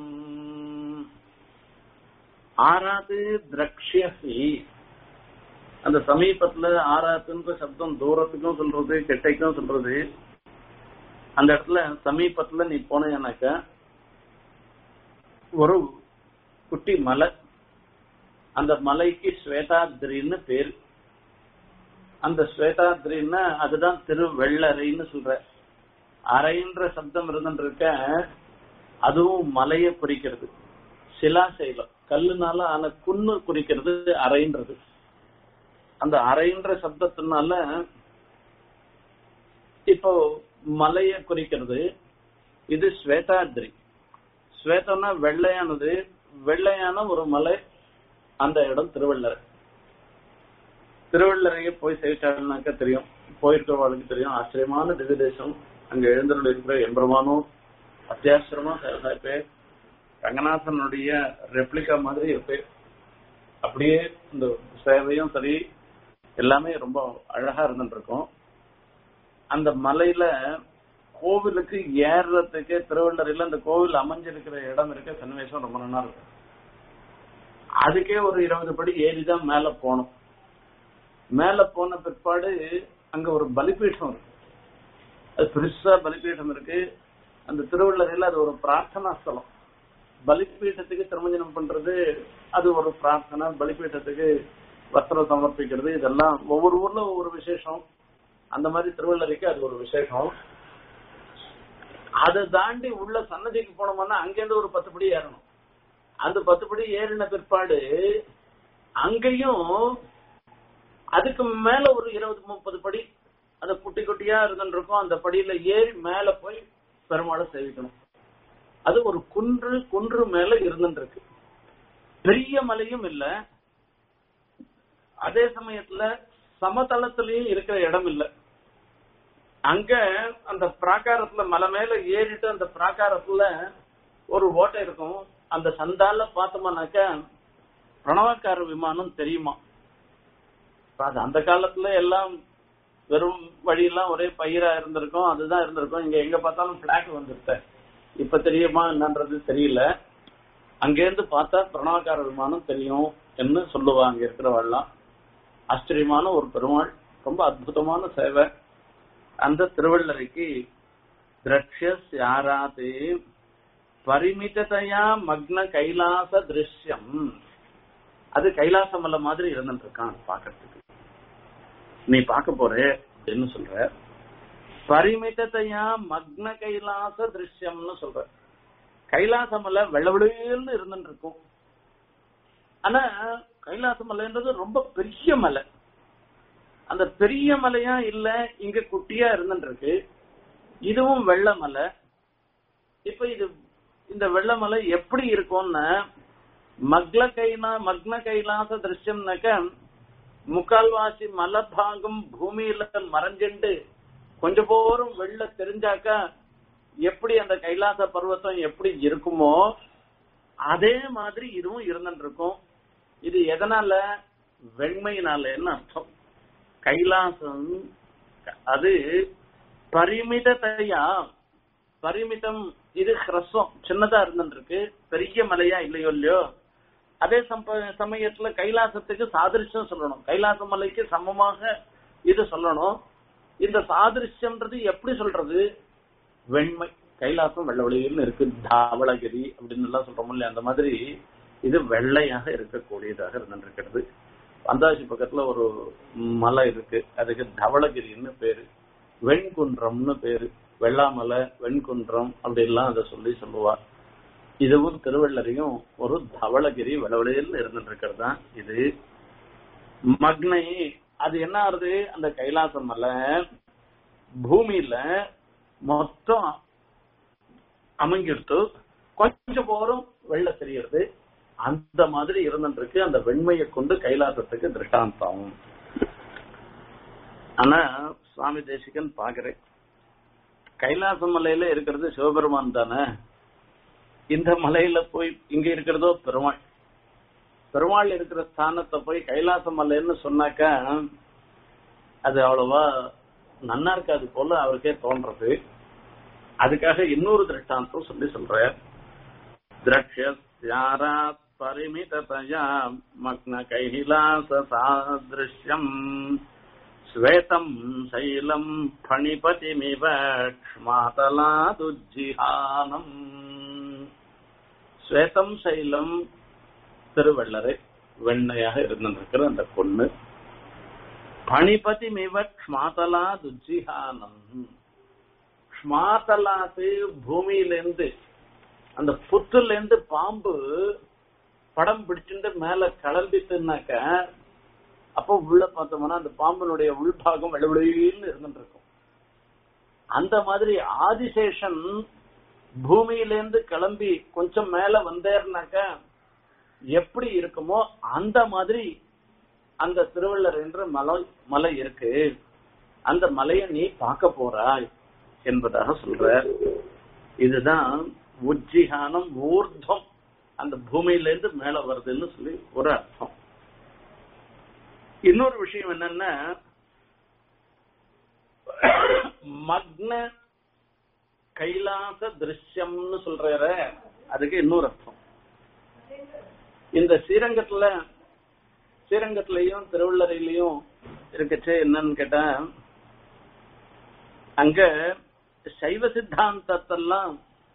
ஆராது திரக்ஷி அந்த சமீபத்துல ஆராத்துன்ற சப்தம் தூரத்துக்கும் சொல்றது கெட்டைக்கும் சொல்றது அந்த இடத்துல சமீபத்துல நீ போனேனாக்க ஒரு குட்டி மலை அந்த மலைக்கு ஸ்வேதாத்ரின்னு பேர் அந்த ஸ்வேதாத்ரின்னா அதுதான் திருவெள்ளரைன்னு சொல்ற அரைன்ற சப்தம் இருந்துருக்க அதுவும் மலையை குறிக்கிறது சிலாசைலம் கல்லுனால ஆன குன்னு குறிக்கிறது அரைன்றது அந்த அரைன்ற சப்தத்தினால இப்போ மலையை குறிக்கிறது இது ஸ்வேதாத்ரி ஸ்வேதம்னா வெள்ளையானது வெள்ளையான ஒரு மலை அந்த இடம் திருவள்ளரை திருவள்ளரையே போய் சேவிச்சாங்கனாக்க தெரியும் போயிருக்கிறவர்களுக்கு தெரியும் ஆச்சரியமான திவ்யதேசம் அங்க எழுந்தருள் இருக்கிற எம்பெருமானும் அத்தியாவசியமா பேர் ரங்கநாதனுடைய ரெப்ளிகா மாதிரி இருப்பேன் அப்படியே இந்த சேவையும் சரி எல்லாமே ரொம்ப அழகா இருந்துட்டு இருக்கும் அந்த மலையில கோவிலுக்கு ஏறுறதுக்கு திருவள்ளரையில அந்த கோவில் அமைஞ்சிருக்கிற இடம் இருக்க சன்னிவேசம் ரொம்ப நல்லா இருக்கும் அதுக்கே ஒரு இருபது படி ஏறிதான் மேல போனோம் மேல போன பிற்பாடு அங்க ஒரு பலிபீடம் இருக்கு அது பெருசா பலிபீடம் இருக்கு அந்த திருவள்ளரையில அது ஒரு பிரார்த்தனா ஸ்தலம் பலிபீட்டத்துக்கு திருமஞ்சனம் பண்றது அது ஒரு பிரார்த்தனை பலிபீட்டத்துக்கு வஸ்திரம் சமர்ப்பிக்கிறது இதெல்லாம் ஒவ்வொரு ஊர்ல ஒவ்வொரு விசேஷம் அந்த மாதிரி திருவள்ளரைக்கு அது ஒரு விசேஷம் அதை தாண்டி உள்ள சன்னதிக்கு போனோம்னா அங்கேருந்து ஒரு பத்து படி ஏறணும் அந்த பத்து படி ஏறின பிற்பாடு அங்கேயும் அதுக்கு மேல ஒரு இருபது முப்பது படி அந்த குட்டி குட்டியா இருந்துருக்கும் அந்த படியில ஏறி மேல போய் பெருமாளை சேவிக்கணும் அது ஒரு குன்று குன்று மேல இருந்துட்டு இருக்கு பெரிய மலையும் இல்ல அதே சமயத்துல சமதளத்திலயும் இருக்கிற இடம் இல்ல அங்க அந்த பிராகாரத்துல மலை மேல ஏறிட்டு அந்த பிராகாரத்துல ஒரு ஓட்டை இருக்கும் அந்த சந்தால பார்த்தோம்னாக்க பிரணவக்கார விமானம் தெரியுமா அது அந்த காலத்துல எல்லாம் வெறும் வழியெல்லாம் ஒரே பயிரா இருந்திருக்கும் அதுதான் இருந்திருக்கும் இங்க எங்க பார்த்தாலும் பிளாக் வந்துருத்த இப்ப தெரியுமா என்னன்றது தெரியல அங்கேருந்து பார்த்தா பிரணவக்கார விமானம் தெரியும் என்று சொல்லுவா அங்க இருக்கிறவெல்லாம் ஆச்சரியமான ஒரு பெருமாள் ரொம்ப அற்புதமான சேவை அந்த திருவள்ளரைக்கு திரட்சியஸ் யாராது பரிமிதத்தையா மக்ன கைலாச திருஷ்யம் அது கைலாச மலை மாதிரி இருந்துட்டு இருக்கான் பாக்கிறதுக்கு நீ பார்க்க போற அப்படின்னு சொல்ற பரிமிதத்தையா மக்ன கைலாச திருஷ்யம்னு சொல்ற கைலாச மலை வெள்ளவெளியில்னு இருந்துட்டு இருக்கும் ஆனா கைலாச மலைன்றது ரொம்ப பெரிய மலை அந்த பெரிய மலையா இல்ல இங்க குட்டியா இருந்துட்டு இருக்கு இதுவும் வெள்ள மலை இப்ப இது இந்த வெள்ளமலை எப்படி இருக்கும்னா மக்ல கைலா மக்ன கைலாச திருஷ்யம்னாக்க முக்கால்வாசி மலபாகம் பூமியில மறைஞ்சுண்டு கொஞ்ச போரும் வெள்ள தெரிஞ்சாக்கா எப்படி அந்த கைலாச பர்வத்தம் எப்படி இருக்குமோ அதே மாதிரி இதுவும் இருந்துட்டு இருக்கும் இது எதனால வெண்மையினாலன்னு அர்த்தம் கைலாசம் அது பரிமிதத்தையா பரிமிதம் இது ஹ்ரஸ்வம் சின்னதா இருந்துருக்கு பெரிய மலையா இல்லையோ இல்லையோ அதே சம்ப- சமயத்துல கைலாசத்துக்கு சாதிருஷ்யம் சொல்லணும் கைலாச மலைக்கு சமமாக இது சொல்லணும் இந்த சாதிருஷ்யம்ன்றது எப்படி சொல்றது வெண்மை கைலாசம் வெள்ளை வெளியில் இருக்கு தாவளகிரி அப்படின்னு எல்லாம் சொல்றோம் இல்லையா அந்த மாதிரி இது வெள்ளையாக இருக்கக்கூடியதாக இருந்திருக்கிறது வந்தாசி பக்கத்துல ஒரு மலை இருக்கு அதுக்கு தவளகிரின்னு பேரு வெண்குன்றம்னு பேரு வெள்ளாமலை வெண்குன்றம் அப்படி எல்லாம் அதை சொல்லி சொல்லுவா இதுவும் திருவள்ளரையும் ஒரு தவளகிரி வளவளையில் இருந்துட்டு இருக்கிறது தான் இது மக்னை அது என்ன ஆறுது அந்த கைலாசம் மலை பூமியில மொத்தம் அமைங்கிடுத்து கொஞ்சம் போரும் வெள்ள தெரியறது அந்த மாதிரி இருந்துட்டு இருக்கு அந்த வெண்மையை கொண்டு கைலாசத்துக்கு திருஷ்டாந்தம் ஆனா சுவாமி தேசிகன் பாக்குறேன் கைலாச மலையில இருக்கிறது சிவபெருமான் தானே இந்த மலையில போய் இங்க இருக்கிறதோ பெருமாள் பெருமாள் இருக்கிற ஸ்தானத்தை போய் கைலாச மலைன்னு சொன்னாக்கா அது அவ்வளவா நன்னா இருக்காது போல அவருக்கே தோன்றது அதுக்காக இன்னொரு திருஷ்டாந்தம் சொல்லி சொல்ற திரக்ஷாராத் பரிமிததயா மக்ன கைலாச சாதிருஷ்யம் ஸ்வேதம் சைலம் பணிபதிமிவ க்ஷ்மாதலாதுஜிஹானம் ஸ்வேதம் சைலம் திருவள்ளரை வெண்ணையாக இருந்திருக்கிற அந்த பொண்ணு பணிபதிமிவ க்ஷ்மாதலா துஜிஹானம் க்ஷ்மாதலாத்து பூமியிலேருந்து அந்த புத்துல இருந்து பாம்பு படம் பிடிச்சிட்டு மேல கிளம்பிட்டுனாக்க அப்போ உள்ள பார்த்தோம்னா அந்த பாம்பினுடைய உள்பாகம் வெள்ளவெளியில் இருந்துட்டு இருக்கும் அந்த மாதிரி ஆதிசேஷன் பூமியிலேருந்து கிளம்பி கொஞ்சம் மேல வந்தேர்னாக்க எப்படி இருக்குமோ அந்த மாதிரி அந்த திருவள்ளர் என்ற மலை மலை இருக்கு அந்த மலையை நீ பார்க்க போறாய் என்பதாக சொல்ற இதுதான் உஜ்ஜிகானம் ஊர்தம் அந்த பூமியில இருந்து மேல வருதுன்னு சொல்லி ஒரு அர்த்தம் இன்னொரு விஷயம் என்னன்னா மக்ன கைலாச திருஷ்யம்னு சொல்ற அதுக்கு இன்னொரு அர்த்தம் இந்த ஸ்ரீரங்கத்துல ஸ்ரீரங்கத்திலையும் திருவள்ளரையிலையும் இருக்கச்சே என்னன்னு கேட்டா அங்க சைவ சித்தாந்தத்தெல்லாம்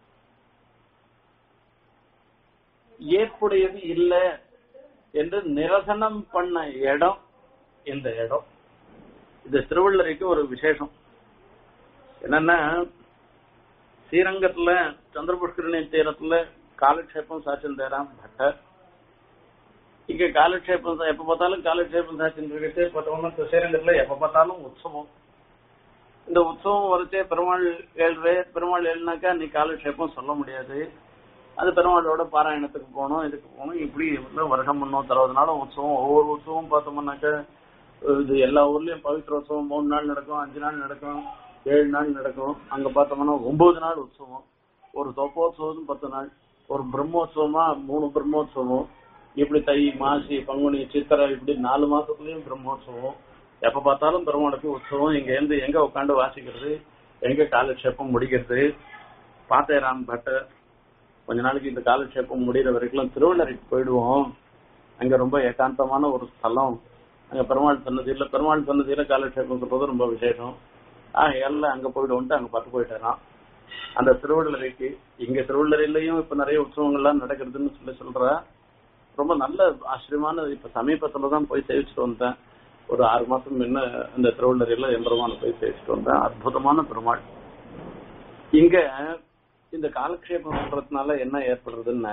ஏற்புடையது இல்லை என்று நிரசனம் பண்ண இடம் இந்த இடம் இது திருவள்ளரைக்கு ஒரு விசேஷம் என்னன்னா ஸ்ரீரங்கத்துல சந்திரபுஷ்கரணி தீரத்துல காலக்ஷேபம் சாச்சிருந்தாராம் பட்டர் இங்க காலக்ஷேபம் சா- எப்ப பார்த்தாலும் காலக்ஷேபம் சாச்சிட்டு பார்த்தோம்னா ஸ்ரீரங்கத்துல எப்ப பார்த்தாலும் உற்சவம் இந்த உற்சவம் வரைச்சே பெருமாள் ஏழ்வே பெருமாள் ஏழுனாக்கா நீ காலக்ஷேபம் சொல்ல முடியாது அது பெருமாளோட பாராயணத்துக்கு போகணும் இதுக்கு போகணும் இப்படி வந்து வருஷம் முன்னூத்தி அறுபது நாளும் உற்சவம் ஒவ்வொரு உற்சவம் பார்த்தோம்னாக்க இது எல்லா ஊர்லயும் பவித்ர உற்சவம் மூணு நாள் நடக்கும் அஞ்சு நாள் நடக்கும் ஏழு நாள் நடக்கும் அங்க பார்த்தோம்னா ஒன்பது நாள் உற்சவம் ஒரு தொப்போத்சவம் பத்து நாள் ஒரு பிரம்மோத்சவமா மூணு பிரம்மோத்சவம் இப்படி தை மாசி பங்குனி சித்திரை இப்படி நாலு மாசத்துலயும் பிரம்மோத்சவம் எப்ப பார்த்தாலும் பெருமாளுக்கு உற்சவம் இங்க இருந்து எங்க உட்காந்து வாசிக்கிறது எங்க காலக்ஷேபம் முடிக்கிறது பாத்தேராம் பட்டர் கொஞ்ச நாளைக்கு இந்த காலக்ஷேபம் முடிகிற வரைக்கும் திருவள்ளரைக்கு போயிடுவோம் அங்க ரொம்ப ஏகாந்தமான ஒரு ஸ்தலம் அங்க பெருமாள் சன்னதியில பெருமாள் சன்னதியில காலக்ஷேபம் சொல்றது ரொம்ப விசேஷம் ஆஹ் எல்லாம் அங்க போயிடுவோம்ட்டு அங்க பார்த்து போயிட்டேரான் அந்த திருவள்ளரைக்கு இங்க திருவள்ளரையிலயும் இப்ப நிறைய உற்சவங்கள்லாம் நடக்கிறதுன்னு சொல்லி சொல்ற ரொம்ப நல்ல ஆச்சரியமான இப்ப சமீபத்துல தான் போய் சேவிச்சுட்டு வந்தேன் ஒரு ஆறு மாசம் முன்ன அந்த திருவள்ளரையில எம்பெருமான போய் சேவிச்சுட்டு வந்தேன் அற்புதமான பெருமாள் இங்க இந்த காலக்ஷேபம் பண்றதுனால என்ன ஏற்படுறதுன்னா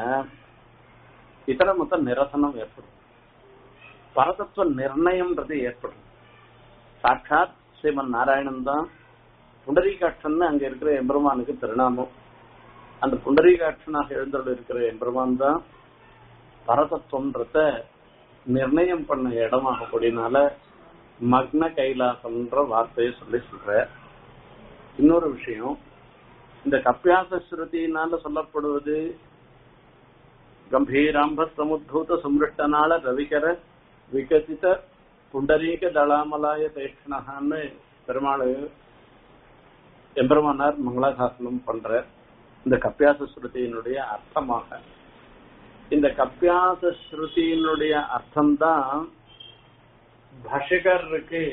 இதர மொத்த நிரசனம் ஏற்படும் பரதத்துவ நிர்ணயம்ன்றது ஏற்படும் சாட்சாத் ஸ்ரீமன் நாராயணன் தான் புண்டரீகாட்சன் அங்க இருக்கிற எம்பெருமானுக்கு திருநாமம் அந்த புண்டரீகாட்சனாக எழுந்தருள் இருக்கிற எம்பெருமான் தான் பரதத்துவம்ன்றத நிர்ணயம் பண்ண இடமாக கூடினால மக்ன கைலாசம்ன்ற வார்த்தையை சொல்லி சொல்ற இன்னொரு விஷயம் இந்த கப்பியாச ஸ்ருதியினால சொல்லப்படுவது கம்பீராம்ப சமுத்தூத சுமிருஷ்டனால ரவிகர விகசித புண்டரீக தளாமலாய தேஷ்ணகான்னு பெருமாள் எம்பெருமானார் மங்களாசாசனம் பண்ற இந்த கப்பியாச ஸ்ருதியினுடைய அர்த்தமாக இந்த கப்பியாச ஸ்ருதியினுடைய அர்த்தம்தான் பாஷகருக்கு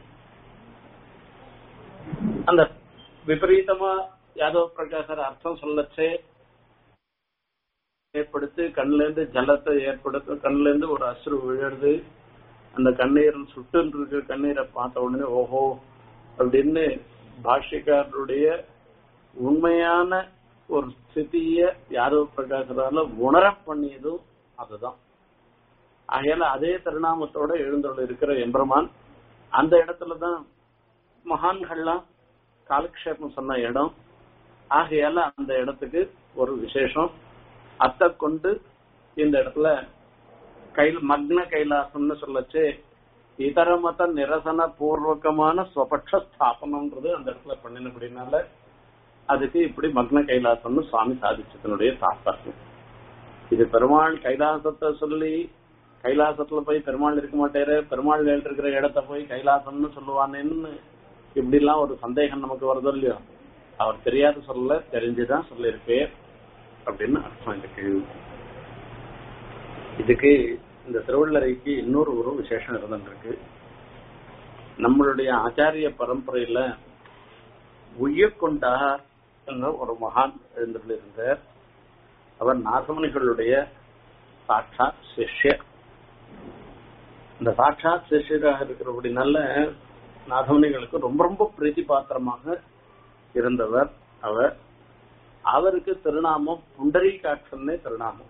அந்த விபரீதமா யாதவ பிரகாசர் அர்த்தம் சொல்லச்சே ஏற்படுத்தி கண்ணுல இருந்து ஜலத்தை ஏற்படுத்தும் கண்ணுல இருந்து ஒரு அசுறு விழுறது அந்த கண்ணீர் சுட்டு இருக்கிற கண்ணீரை பார்த்த உடனே ஓஹோ அப்படின்னு பாஷ்யக்காரருடைய உண்மையான ஒரு ஸ்திதிய யாதவ பிரகாசரால உணர பண்ணியதும் அதுதான் ஆகையால அதே திருநாமத்தோட எழுந்தருள் இருக்கிற எம்பெருமான் அந்த இடத்துலதான் மகான்கள்லாம் காலக்ஷேபம் சொன்ன இடம் ஆகையால அந்த இடத்துக்கு ஒரு விசேஷம் அத்தை கொண்டு இந்த இடத்துல கையில் மக்ன கைலாசம்னு சொல்லச்சு இதர மத நிரசன பூர்வகமான ஸ்வபட்ச ஸ்தாபனம்ன்றது அந்த இடத்துல பண்ணினபடினால அதுக்கு இப்படி மக்ன கைலாசம்னு சுவாமி சாதிச்சதனுடைய தாத்பரியம் இது பெருமாள் கைலாசத்தை சொல்லி கைலாசத்துல போய் பெருமாள் இருக்க மாட்டேரு பெருமாள் இருக்கிற இடத்த போய் கைலாசம்னு சொல்லுவானேன்னு இப்படி எல்லாம் ஒரு சந்தேகம் நமக்கு வருதோ இல்லையோ அவர் தெரியாத சொல்ல தெரிஞ்சுதான் சொல்லியிருப்பேர் அப்படின்னு அர்த்தம் இந்த கேள்வி இதுக்கு இந்த திருவள்ளரைக்கு இன்னொரு ஒரு விசேஷம் இருந்துருக்கு நம்மளுடைய ஆச்சாரிய பரம்பரையில உய்யக்கொண்டார் என்ற ஒரு மகான் எழுந்திருந்தார் அவர் நாகமணிகளுடைய சாட்சாத் சிஷ்யர் இந்த சாட்சாத் சிஷ்யராக இருக்கிறபடினால நாகமணிகளுக்கு ரொம்ப ரொம்ப பிரீத்தி பாத்திரமாக இருந்தவர் அவர் அவருக்கு திருநாமம் புண்டரீகாட்சன்னே திருநாமம்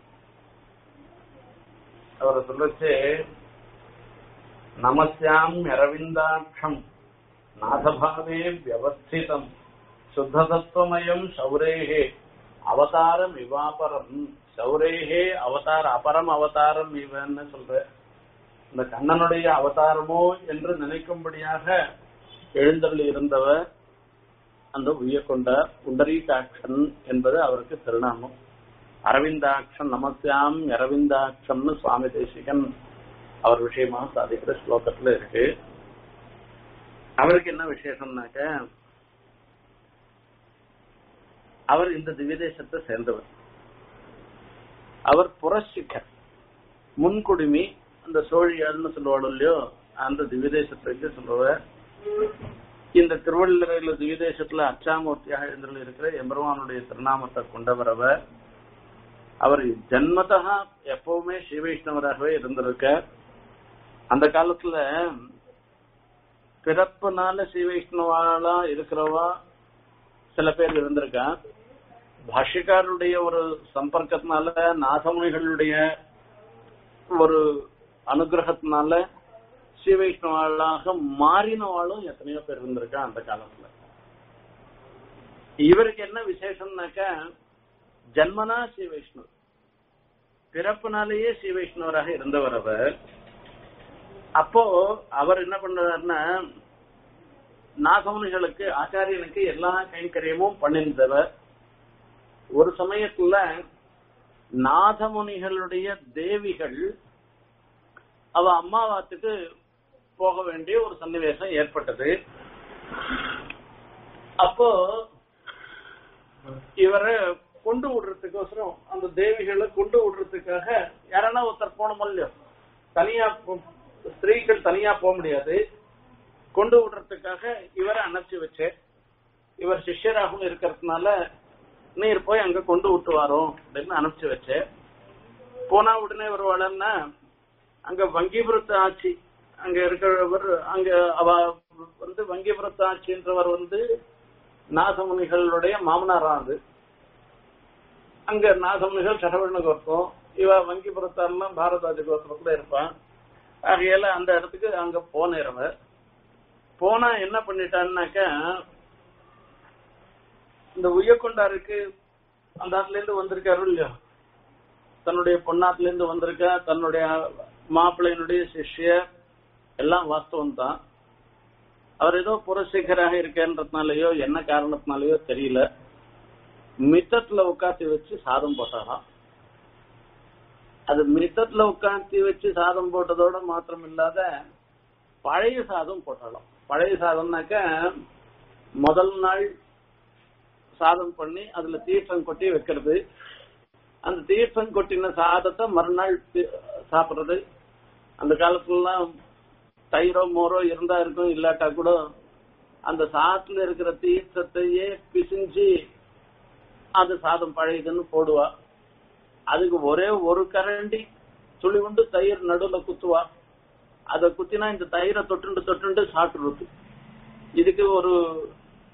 அவர் சொல்லச்சு நமஸ்யாம் அரவிந்தாட்சம் நாதபாவே வியவஸ்திதம் சுத்ததத்துவமயம் சௌரேகே அவதாரம் இவாபரம் சௌரேகே அவதார அபரம் அவதாரம் இவன்னு சொல்ற இந்த கண்ணனுடைய அவதாரமோ என்று நினைக்கும்படியாக எழுந்தருளி இருந்தவர் அந்த உய்ய கொண்ட புண்டரீகாட்சன் என்பது அவருக்கு திருநாமம் அரவிந்தாட்சம் நமஸ்யாம் அரவிந்தாட்சம்னு சுவாமி தேசிகன் அவர் விஷயமாக சாதிக்கிற ஸ்லோகத்துல இருக்கு அவருக்கு என்ன விசேஷம்னாக்க அவர் இந்த திவ்யதேசத்தை சேர்ந்தவர் அவர் புரட்சிக்கர் முன்குடுமி அந்த சோழியார்னு சொல்லுவாள் இல்லையோ அந்த திவ்யதேசத்துக்கு சொல்லுவார் இந்த திருவள்ளுவரில் திவ்யதேசத்துல அச்சாமூர்த்தியாக எழுந்தில் இருக்கிற எம்பெருமானுடைய திருநாமத்தை கொண்டவர் அவர் அவர் ஜன்மதா எப்பவுமே ஸ்ரீவைஷ்ணவராகவே இருந்திருக்க அந்த காலத்துல பிறப்புனால ஸ்ரீவைஷ்ணவாலா இருக்கிறவா சில பேர் இருந்திருக்கா பாஷ்யக்காரருடைய ஒரு சம்பர்க்கத்தினால நாசமுனிகளுடைய ஒரு அனுகிரகத்தினால ஸ்ரீவைஷ்ணவாளாக மாறினவாளும் எத்தனையோ பேர் இருந்திருக்கா அந்த காலத்துல இவருக்கு என்ன விசேஷம்னாக்க ஜன்மனா ஸ்ரீ வைஷ்ணவ் பிறப்புனாலேயே ஸ்ரீ வைஷ்ணவராக இருந்தவர் அவர் அப்போ அவர் என்ன பண்றாருன்னா நாகமுனிகளுக்கு ஆச்சாரியனுக்கு எல்லா கைங்கரியமும் பண்ணியிருந்தவர் ஒரு சமயத்துல நாதமுனிகளுடைய தேவிகள் அவ அம்மாவாத்துக்கு போக வேண்டிய ஒரு சன்னிவேசம் ஏற்பட்டது அப்போ இவரை கொண்டு விடுறதுக்கோசரம் அந்த தேவிகளை கொண்டு விடுறதுக்காக யாரானா ஒருத்தர் போனோம் இல்லையோ தனியா ஸ்திரீகள் தனியா போக முடியாது கொண்டு விடுறதுக்காக இவரை அனுப்பிச்சு வச்சேன் இவர் சிஷ்யராகவும் இருக்கிறதுனால நீர் போய் அங்க கொண்டு விட்டு வரோம் அப்படின்னு அனுப்பிச்சு வச்சேன் போனா உடனே வருவாளன்னா அங்க வங்கிபுரத்து ஆட்சி அங்க இருக்கிறவர் அங்க அவ வந்து வங்கிபுரத்து ஆட்சின்றவர் வந்து நாசமுனிகளுடைய மாமனாராது அங்க நாசமுனிகள் சடவண்ண கோத்திரம் இவ வங்கிபுரத்தாரெல்லாம் பாரதாஜ கோத்திரத்துல இருப்பான் ஆகையால அந்த இடத்துக்கு அங்க போனேறவர் போனா என்ன பண்ணிட்டான்னாக்க இந்த உய்யக்கொண்டாருக்கு அந்த ஆத்துல இருந்து வந்திருக்காரு இல்லையா தன்னுடைய பொன்னாத்துல இருந்து வந்திருக்க தன்னுடைய மாப்பிள்ளையினுடைய சிஷ்யர் எல்லாம் வாஸ்தவம் தான் அவர் ஏதோ புரட்சிகராக இருக்கேன்றதுனாலயோ என்ன காரணத்தினாலயோ தெரியல மித்தத்துல உட்காத்தி வச்சு சாதம் போட்டாராம் அது மித்தத்துல உட்காத்தி வச்சு சாதம் போட்டதோட மாத்திரம் இல்லாத பழைய சாதம் போட்டாலும் பழைய சாதம்னாக்க முதல் நாள் சாதம் பண்ணி அதுல தீர்த்தம் கொட்டி வைக்கிறது அந்த தீர்த்தம் கொட்டின சாதத்தை மறுநாள் சாப்பிடுறது அந்த காலத்துலலாம் தயிரோ மோரோ இருந்தா இருக்கும் இல்லாட்டா கூட அந்த சாத்துல இருக்கிற தீர்த்தத்தையே பிசிஞ்சு அது சாதம் பழையதுன்னு போடுவா அதுக்கு ஒரே ஒரு கரண்டி துளி உண்டு தயிர் நடுவுல குத்துவா அத குத்தினா இந்த தயிரை தொட்டுண்டு தொட்டுண்டு சாப்பிடுறது இதுக்கு ஒரு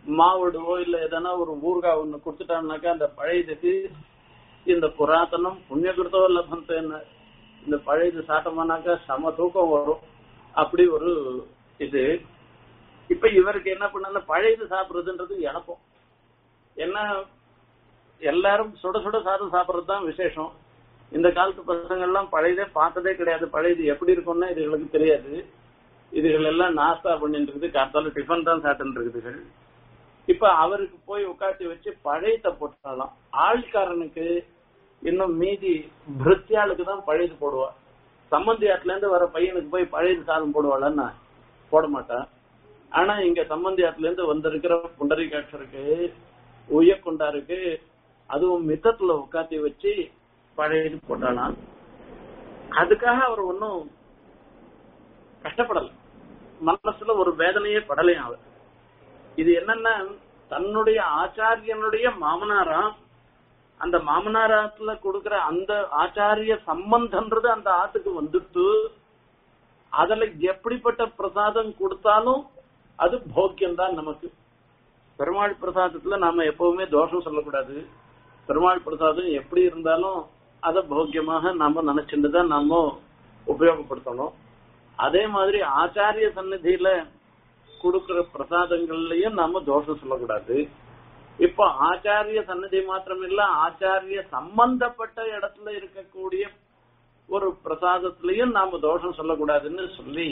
மாவிடுவோ இல்ல எதனா ஒரு ஊறுகாய் ஒண்ணு கொடுத்துட்டான்னாக்கா அந்த பழையதுக்கு இந்த புராதனம் புண்ணியகிருத்தோ லபந்தேன்னு இந்த பழையது சாப்பிட்டோம்னாக்கா சம தூக்கம் வரும் அப்படி ஒரு இது இப்ப இவருக்கு என்ன பண்ண பழையது சாப்பிடுறதுன்றது எனக்கும் என்ன எல்லாரும் சுட சுட சாதம் சாப்பிடுறது தான் விசேஷம் இந்த காலத்து பசங்க எல்லாம் பழையதே பார்த்ததே கிடையாது பழையது எப்படி இருக்கும்னா இதுகளுக்கு தெரியாது இதுகள் எல்லாம் நாஸ்தா பண்ணிட்டு இருக்குது காத்தால டிஃபன் தான் சாப்பிட்டு இருக்குதுகள் இப்ப அவருக்கு போய் உட்காந்து வச்சு பழையத்தை போட்டாலாம் ஆள்காரனுக்கு இன்னும் மீதி பிருத்தியாளுக்கு தான் பழையது போடுவா சம்பந்தியாட்டுல இருந்து வர பையனுக்கு போய் பழையது சாதம் போடுவாளான்னா போட மாட்டான் ஆனா இங்க சம்பந்தியாட்டுல இருந்து வந்திருக்கிற புண்டரிகாட்சருக்கு உயக்குண்டாருக்கு அதுவும் மித்தத்துல உட்காத்தி வச்சு பழையது போட்டாலாம் அதுக்காக அவர் ஒன்னும் கஷ்டப்படல மனசுல ஒரு வேதனையே படலையும் அவர் இது என்னன்னா தன்னுடைய ஆச்சாரியனுடைய மாமனாரா அந்த மாமனாராத்துல கொடுக்கிற அந்த ஆச்சாரிய சம்பந்தன்றது அந்த ஆத்துக்கு வந்துட்டு அதுல எப்படிப்பட்ட பிரசாதம் கொடுத்தாலும் அது போக்கியம் தான் நமக்கு பெருமாள் பிரசாதத்துல நாம எப்பவுமே தோஷம் சொல்லக்கூடாது பெருமாள் பிரசாதம் எப்படி இருந்தாலும் அதை போக்கியமாக நாம நினைச்சுட்டு தான் நாம உபயோகப்படுத்தணும் அதே மாதிரி ஆச்சாரிய சந்நிதியில கொடுக்கிற பிரசாதங்கள்லயும் நாம தோஷம் சொல்லக்கூடாது இப்போ ஆச்சாரிய சன்னதி மாத்திரம் இல்ல ஆச்சாரிய சம்பந்தப்பட்ட இடத்துல இருக்கக்கூடிய ஒரு பிரசாதத்திலையும் நாம தோஷம் சொல்லக்கூடாதுன்னு சொல்லி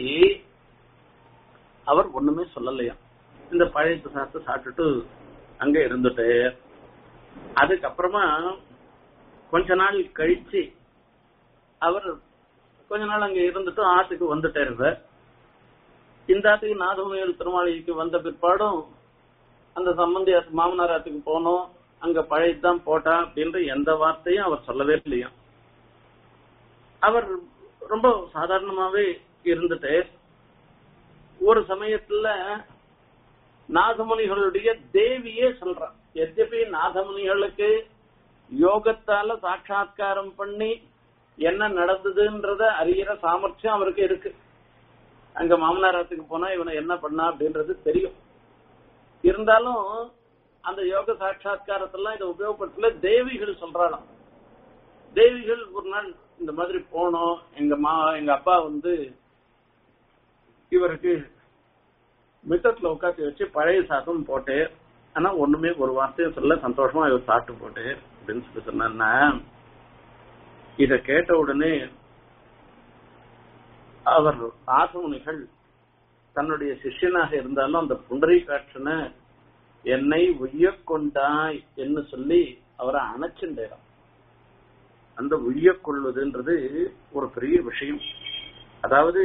அவர் ஒண்ணுமே சொல்லலையா இந்த பழைய பிரசாதத்தை சாப்பிட்டுட்டு அங்க இருந்துட்டு அதுக்கப்புறமா கொஞ்ச நாள் கழிச்சு அவர் கொஞ்ச நாள் அங்க இருந்துட்டு ஆத்துக்கு வந்துட்டாரு இந்த ஆத்துக்கு நாதமுனிகள் திருமாளிகைக்கு வந்த பிற்பாடும் அந்த சம்பந்தி மாமனார் ஆத்துக்கு போனோம் அங்க பழையதான் போட்டா அப்படின்ற எந்த வார்த்தையும் அவர் சொல்லவே இல்லையா அவர் ரொம்ப சாதாரணமாவே இருந்துட்டு ஒரு சமயத்துல நாதமுனிகளுடைய தேவியே சொல்றான் எத்யபி நாதமுனிகளுக்கு யோகத்தால சாட்சா்காரம் பண்ணி என்ன நடந்ததுன்றத அறிகிற சாமர்த்தியம் அவருக்கு இருக்கு அங்க மாமனாரத்துக்கு போனா இவனை என்ன பண்ணா அப்படின்றது தெரியும் இருந்தாலும் அந்த யோக சாட்சா்காரத்தெல்லாம் இதை உபயோகப்படுத்தல தேவிகள் சொல்றாளாம் தேவிகள் ஒரு நாள் இந்த மாதிரி போனோம் எங்க மா எங்க அப்பா வந்து இவருக்கு மிட்டத்துல உட்காந்து வச்சு பழைய சாதம் போட்டு ஆனா ஒண்ணுமே ஒரு வார்த்தையும் சொல்ல சந்தோஷமா இவர் சாப்பிட்டு போட்டு அப்படின்னு சொல்லி சொன்னா இத கேட்ட உடனே அவர் ஆசமுனிகள் தன்னுடைய சிஷ்யனாக இருந்தாலும் அந்த புண்டரி காற்றனை என்னை உய்ய கொண்டாய் என்று சொல்லி அவரை அணைச்சுட்டாராம் அந்த உய்ய கொள்வதுன்றது ஒரு பெரிய விஷயம் அதாவது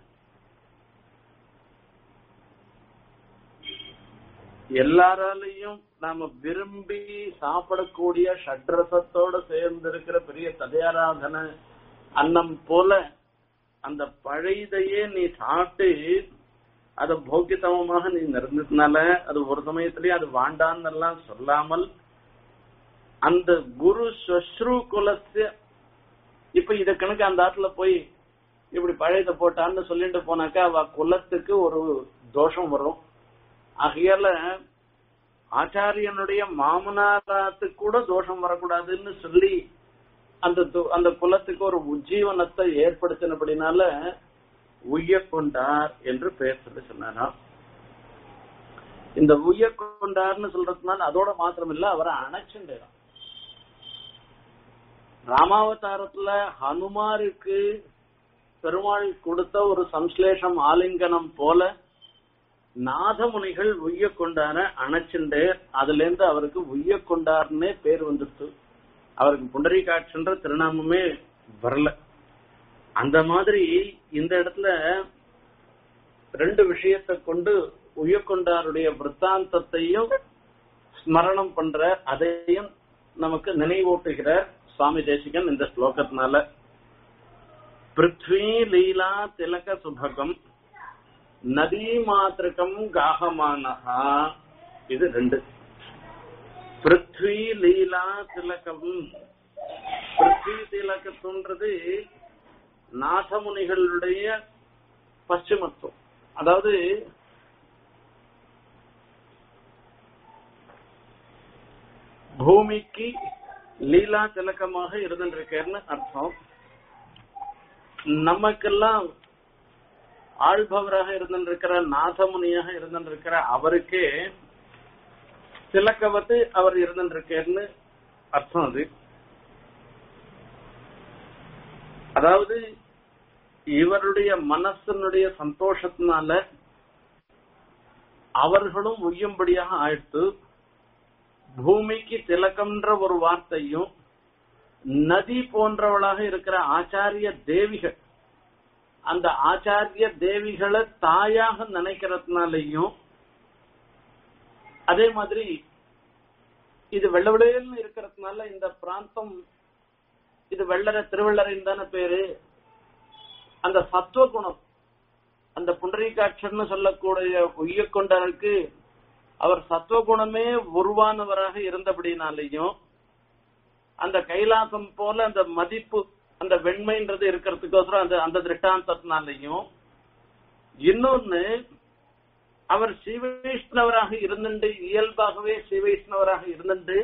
எல்லாராலையும் நாம விரும்பி சாப்பிடக்கூடிய ஷட்ரசத்தோட சேர்ந்து இருக்கிற பெரிய ததையாராதன அன்னம் போல அந்த பழையதையே நீ சாப்பிட்டு அத போக்கியத்தமமாக நீ நிறந்ததுனால அது ஒரு சமயத்திலேயே அது வாண்டான்னு எல்லாம் சொல்லாமல் அந்த குரு ஸ்வஸ்ரு குலஸ்ய இப்ப இத கணக்கு அந்த ஆத்துல போய் இப்படி பழையதை போட்டான்னு சொல்லிட்டு போனாக்கா அவ குலத்துக்கு ஒரு தோஷம் வரும் ஆகையால ஆச்சாரியனுடைய மாமனாராத்துக்கு கூட தோஷம் வரக்கூடாதுன்னு சொல்லி அந்த அந்த குலத்துக்கு ஒரு உஜ்ஜீவனத்தை ஏற்படுத்தினபடினால உய்ய கொண்டார் என்று பெயர் சொல்லி சொன்னாராம் இந்த உய்ய கொண்டார்னு சொல்றதுனால அதோட மாத்திரம் இல்ல அவரை அணைச்சுட்டாராம் ராமாவதாரத்துல ஹனுமாருக்கு பெருமாள் கொடுத்த ஒரு சம்ஸ்லேஷம் ஆலிங்கனம் போல நாதமுனிகள் உய்ய கொண்டார அணைச்சுண்டு அதுல இருந்து அவருக்கு உய்ய கொண்டார்னே பேர் வந்துடுச்சு அவருக்கு புண்டரீகாட்சன்ற திருநாமமே வரல அந்த மாதிரி இந்த இடத்துல ரெண்டு விஷயத்தை கொண்டு உயர்கொண்டாருடைய விற்த்தாந்தத்தையும் ஸ்மரணம் பண்ற அதையும் நமக்கு நினைவூட்டுகிறார் சுவாமி தேசிகன் இந்த ஸ்லோகத்தினால பிருத்வி லீலா திலக சுபகம் நதி மாத்திருக்கம் காகமானஹா இது ரெண்டு பிருத்வி லீலா திலகம் பிருத்வி திலகத்துன்றது நாசமுனிகளுடைய பশ্চিமத்துவம் அதாவது பூமிக்கு லீலா திலக்கமாக இருந்திருக்கேன்னு அர்த்தம் நமக்கெல்லாம் ஆள்பவராக இருந்திருக்கிற நாதமுனியாக இருந்திருக்கிற அவருக்கே திலக்கவத்து அவர் இருந்திருக்கேன்னு அர்த்தம் அது அதாவது இவருடைய மனசனுடைய சந்தோஷத்தினால அவர்களும் உய்யும்படியாக ஆயிடுத்து பூமிக்கு திலக்கம்ன்ற ஒரு வார்த்தையும் நதி போன்றவளாக இருக்கிற ஆச்சாரிய தேவிகள் அந்த ஆச்சாரிய தேவிகளை தாயாக நினைக்கிறதுனாலையும் அதே மாதிரி இது வெள்ளவிடையல்னு இருக்கிறதுனால இந்த பிராந்தம் இது வெள்ளரை திருவள்ளரைன்னு தானே பேரு அந்த சத்துவ குணம் அந்த புண்டரீகாட்சர்னு சொல்லக்கூடிய உய்யக்கொண்டருக்கு அவர் சத்துவ குணமே உருவானவராக இருந்தபடினாலையும் அந்த கைலாசம் போல அந்த மதிப்பு அந்த வெண்மைன்றது இருக்கிறதுக்கோசரம் அந்த அந்த திருஷ்டாந்தத்தினாலையும் இன்னொன்னு அவர் ஸ்ரீவைஷ்ணவராக இருந்துட்டு இயல்பாகவே ஸ்ரீவைஷ்ணவராக இருந்துட்டு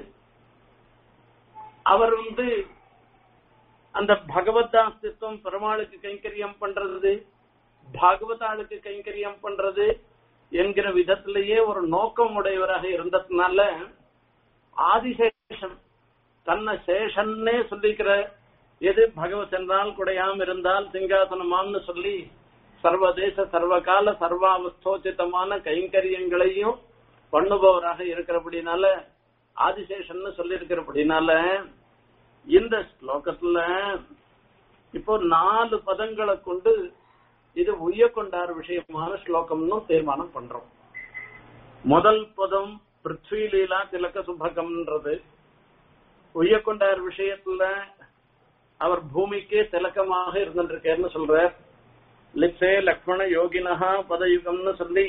அவர் வந்து அந்த பகவத்தாஸ்தித்வம் பெருமாளுக்கு கைங்கரியம் பண்றது பாகவதாளுக்கு கைங்கரியம் பண்றது என்கிற விதத்திலேயே ஒரு நோக்கம் உடையவராக இருந்ததுனால ஆதிசேஷன் தன்னை சேஷன்னே சொல்லிக்கிற எது பகவத் என்றால் குடையாம் இருந்தால் சிங்காசனமாம்னு சொல்லி சர்வதேச சர்வகால சர்வாவஸ்தோச்சிதமான கைங்கரியங்களையும் பண்ணுபவராக இருக்கிறபடினால ஆதிசேஷன்னு சொல்லி இருக்கிறபடினால இந்த ஸ்லோகத்துல இப்போ நாலு பதங்களை கொண்டு இது உய்ய கொண்டார் விஷயமான ஸ்லோகம்னு தீர்மானம் பண்றோம் முதல் பதம் பிருத்வி லீலா திலக்க சுபகம்ன்றது உய்ய கொண்டார் விஷயத்துல அவர் பூமிக்கே திலக்கமாக இருந்திருக்காருன்னு சொல்றார் லிப்சே லக்ஷ்மண யோகினஹா பதயுகம்னு சொல்லி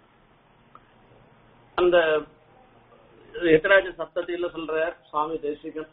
அந்த எத்திராஜ சப்தத்தில சொல்றார் சுவாமி தேசிகன்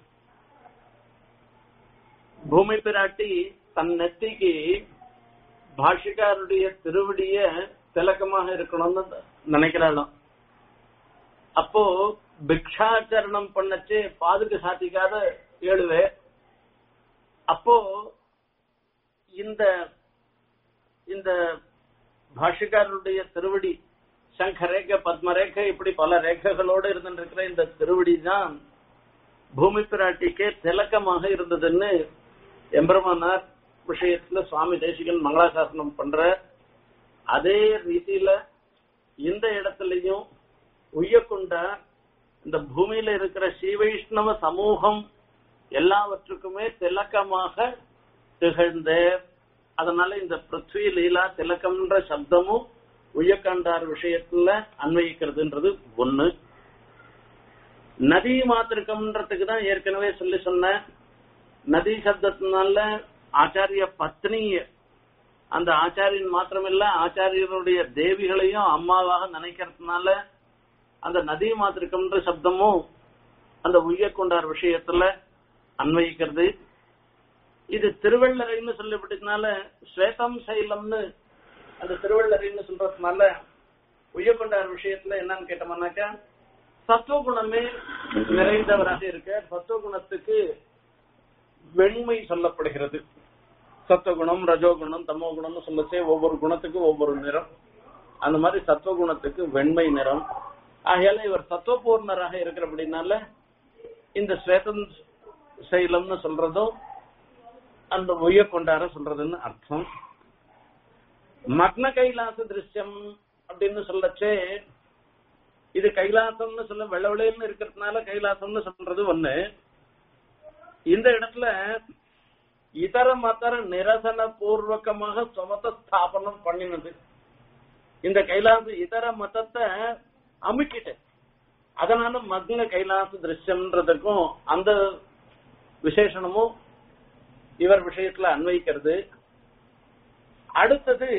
பூமி பிராட்டி தன் நெத்திக்கு பாஷிகாருடைய திருவடிய திலக்கமாக இருக்கணும்னு நினைக்கிறாளாம் அப்போ பிக்ஷாச்சரணம் பண்ணச்சு பாதுக்கு சாத்திக்காத ஏழுவே அப்போ இந்த இந்த பாஷிகாரருடைய திருவடி சங்கரேக பத்மரேகை இப்படி பல ரேகைகளோடு இருந்திருக்கிற இந்த திருவடி தான் பூமி பிராட்டிக்கே திலக்கமாக இருந்ததுன்னு எம்பெருமானார் விஷயத்துல சுவாமி தேசிகன் மங்களாசாசனம் பண்ற அதே ரீதியில இந்த இடத்துலயும் உய்யக்கொண்ட இந்த பூமியில இருக்கிற ஸ்ரீவைஷ்ணவ சமூகம் எல்லாவற்றுக்குமே திலக்கமாக திகழ்ந்த அதனால இந்த பிருத்வி லீலா திலக்கம்ன்ற சப்தமும் உய்யக்கண்டார் விஷயத்துல அன்வயிக்கிறதுன்றது ஒண்ணு நதி மாத்திருக்கம்ன்றதுக்கு தான் ஏற்கனவே சொல்லி சொன்னேன் நதி சப்தத்தினால ஆச்சாரிய பத்னிய அந்த ஆச்சாரியன் மாத்திரமில்ல ஆச்சாரியருடைய தேவிகளையும் அம்மாவாக நினைக்கிறதுனால அந்த நதி மாத்திருக்கம்ன்ற சப்தமும் அந்த உய்யக்கொண்டார் விஷயத்துல அன்வயிக்கிறது இது திருவள்ளரைன்னு சொல்லப்பட்டதுனால ஸ்வேதம் சைலம்னு அந்த திருவள்ளரைன்னு சொல்றதுனால உய்யக்கொண்டார் விஷயத்துல என்னன்னு கேட்டோம்னாக்கா சத்துவகுணமே நிறைந்தவராக இருக்க சத்துவகுணத்துக்கு வெண்மை சொல்லப்படுகிறது சத்துவகுணம் ரஜோகுணம் தமோ குணம்னு சொல்லச்சே ஒவ்வொரு குணத்துக்கும் ஒவ்வொரு நிறம் அந்த மாதிரி சத்துவகுணத்துக்கு வெண்மை நிறம் ஆகையால இவர் சத்துவபூர்ணராக இருக்கிறபடினால இந்த ஸ்வேதம் சைலம்னு சொல்றதும் அந்த ஒய்ய கொண்டார சொல்றதுன்னு அர்த்தம் மக்ன கைலாச திருஷ்யம் அப்படின்னு சொல்லச்சே இது கைலாசம்னு சொல்ல வெள்ள வெள்ளைன்னு இருக்கிறதுனால கைலாசம்னு சொல்றது ஒண்ணு இந்த இடத்துல இதர மதர நிரசன பூர்வகமாக சுமத ஸ்தாபனம் பண்ணினது இந்த கைலாச இதர மதத்தை அமுக்கிட்டு அதனால மக்ன கைலாச திருஷ்யம்ன்றதுக்கும் அந்த விசேஷனமும் இவர் விஷயத்துல அன்வைக்கிறது அடுத்தது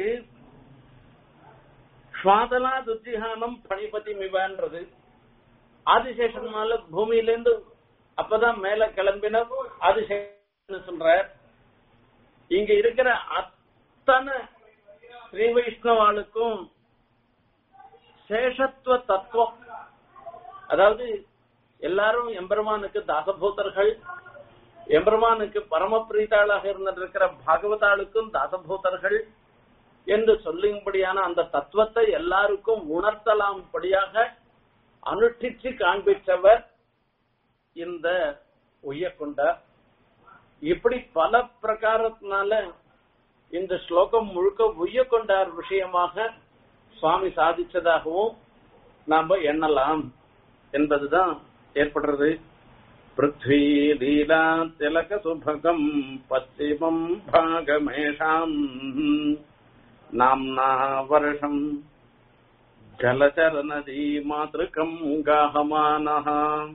ஸ்வாதலா துத்திகானம் பணிபதி மிவான்றது ஆதிசேஷனால பூமியிலேருந்து அப்பதான் மேல கிளம்பின ஆதிசேஷன் சொல்ற இங்க இருக்கிற அத்தனை ஸ்ரீ வைஷ்ணவாளுக்கும் சேஷத்துவ தத்துவம் அதாவது எல்லாரும் எம்பெருமானுக்கு தாசபூதர்கள் எம்பெருமானுக்கு பரம பிரீதாளாக இருந்திருக்கிற பாகவதாளுக்கும் தாசபூதர்கள் என்று சொல்லும்படியான அந்த தத்துவத்தை எல்லாருக்கும் உணர்த்தலாம்படியாக அனுஷ்டிச்சு காண்பிச்சவர் இந்த உய்யக்கொண்டார் இப்படி பல பிரகாரத்தினால இந்த ஸ்லோகம் முழுக்க உய்யக்கொண்டார் விஷயமாக சுவாமி சாதிச்சதாகவும் நாம எண்ணலாம் என்பதுதான் ஏற்படுறது பிருத்வி லீலா திலக சுபகம் பশ্চিமம் பாகமேஷாம் நாம்னா வருஷம் ஜலச்சர நதி மாதృకம் गाहमानः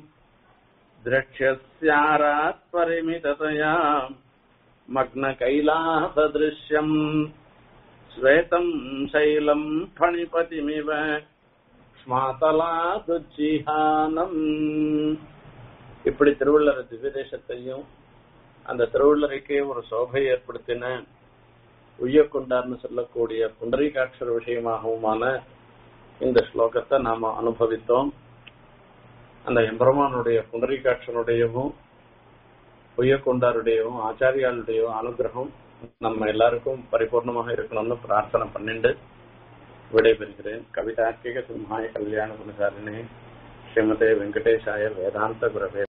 द्रक्ष्यस्यारात् परिमिततया मग्नकैलासदृश्यम् श्वेतम् शैलम् फणिपतिमिव ஸ்மாதலாதுஜிஹானம் இப்படி திருவள்ளர திவ்யதேசத்தையும் அந்த திருவள்ளரைக்கே ஒரு சோபை ஏற்படுத்தின உய்யக்கொண்டார்னு சொல்லக்கூடிய புண்டரீகாட்சர விஷயமாகவுமான இந்த ஸ்லோகத்தை நாம அனுபவித்தோம் அந்த எம்பெருமானுடைய புண்டரீகாட்சனுடையவும் உய்யக்கொண்டாருடையவும் ஆச்சாரியாளுடையவும் அனுகிரகம் நம்ம எல்லாருக்கும் பரிபூர்ணமாக இருக்கணும்னு பிரார்த்தனை பண்ணிண்டு விடைபெறுகிறேன் கவிதார்க்கிக சிம்ஹாய கல்யாண குணசாரிணே ஸ்ரீமதே வெங்கடேஷாய வேதாந்த குரவே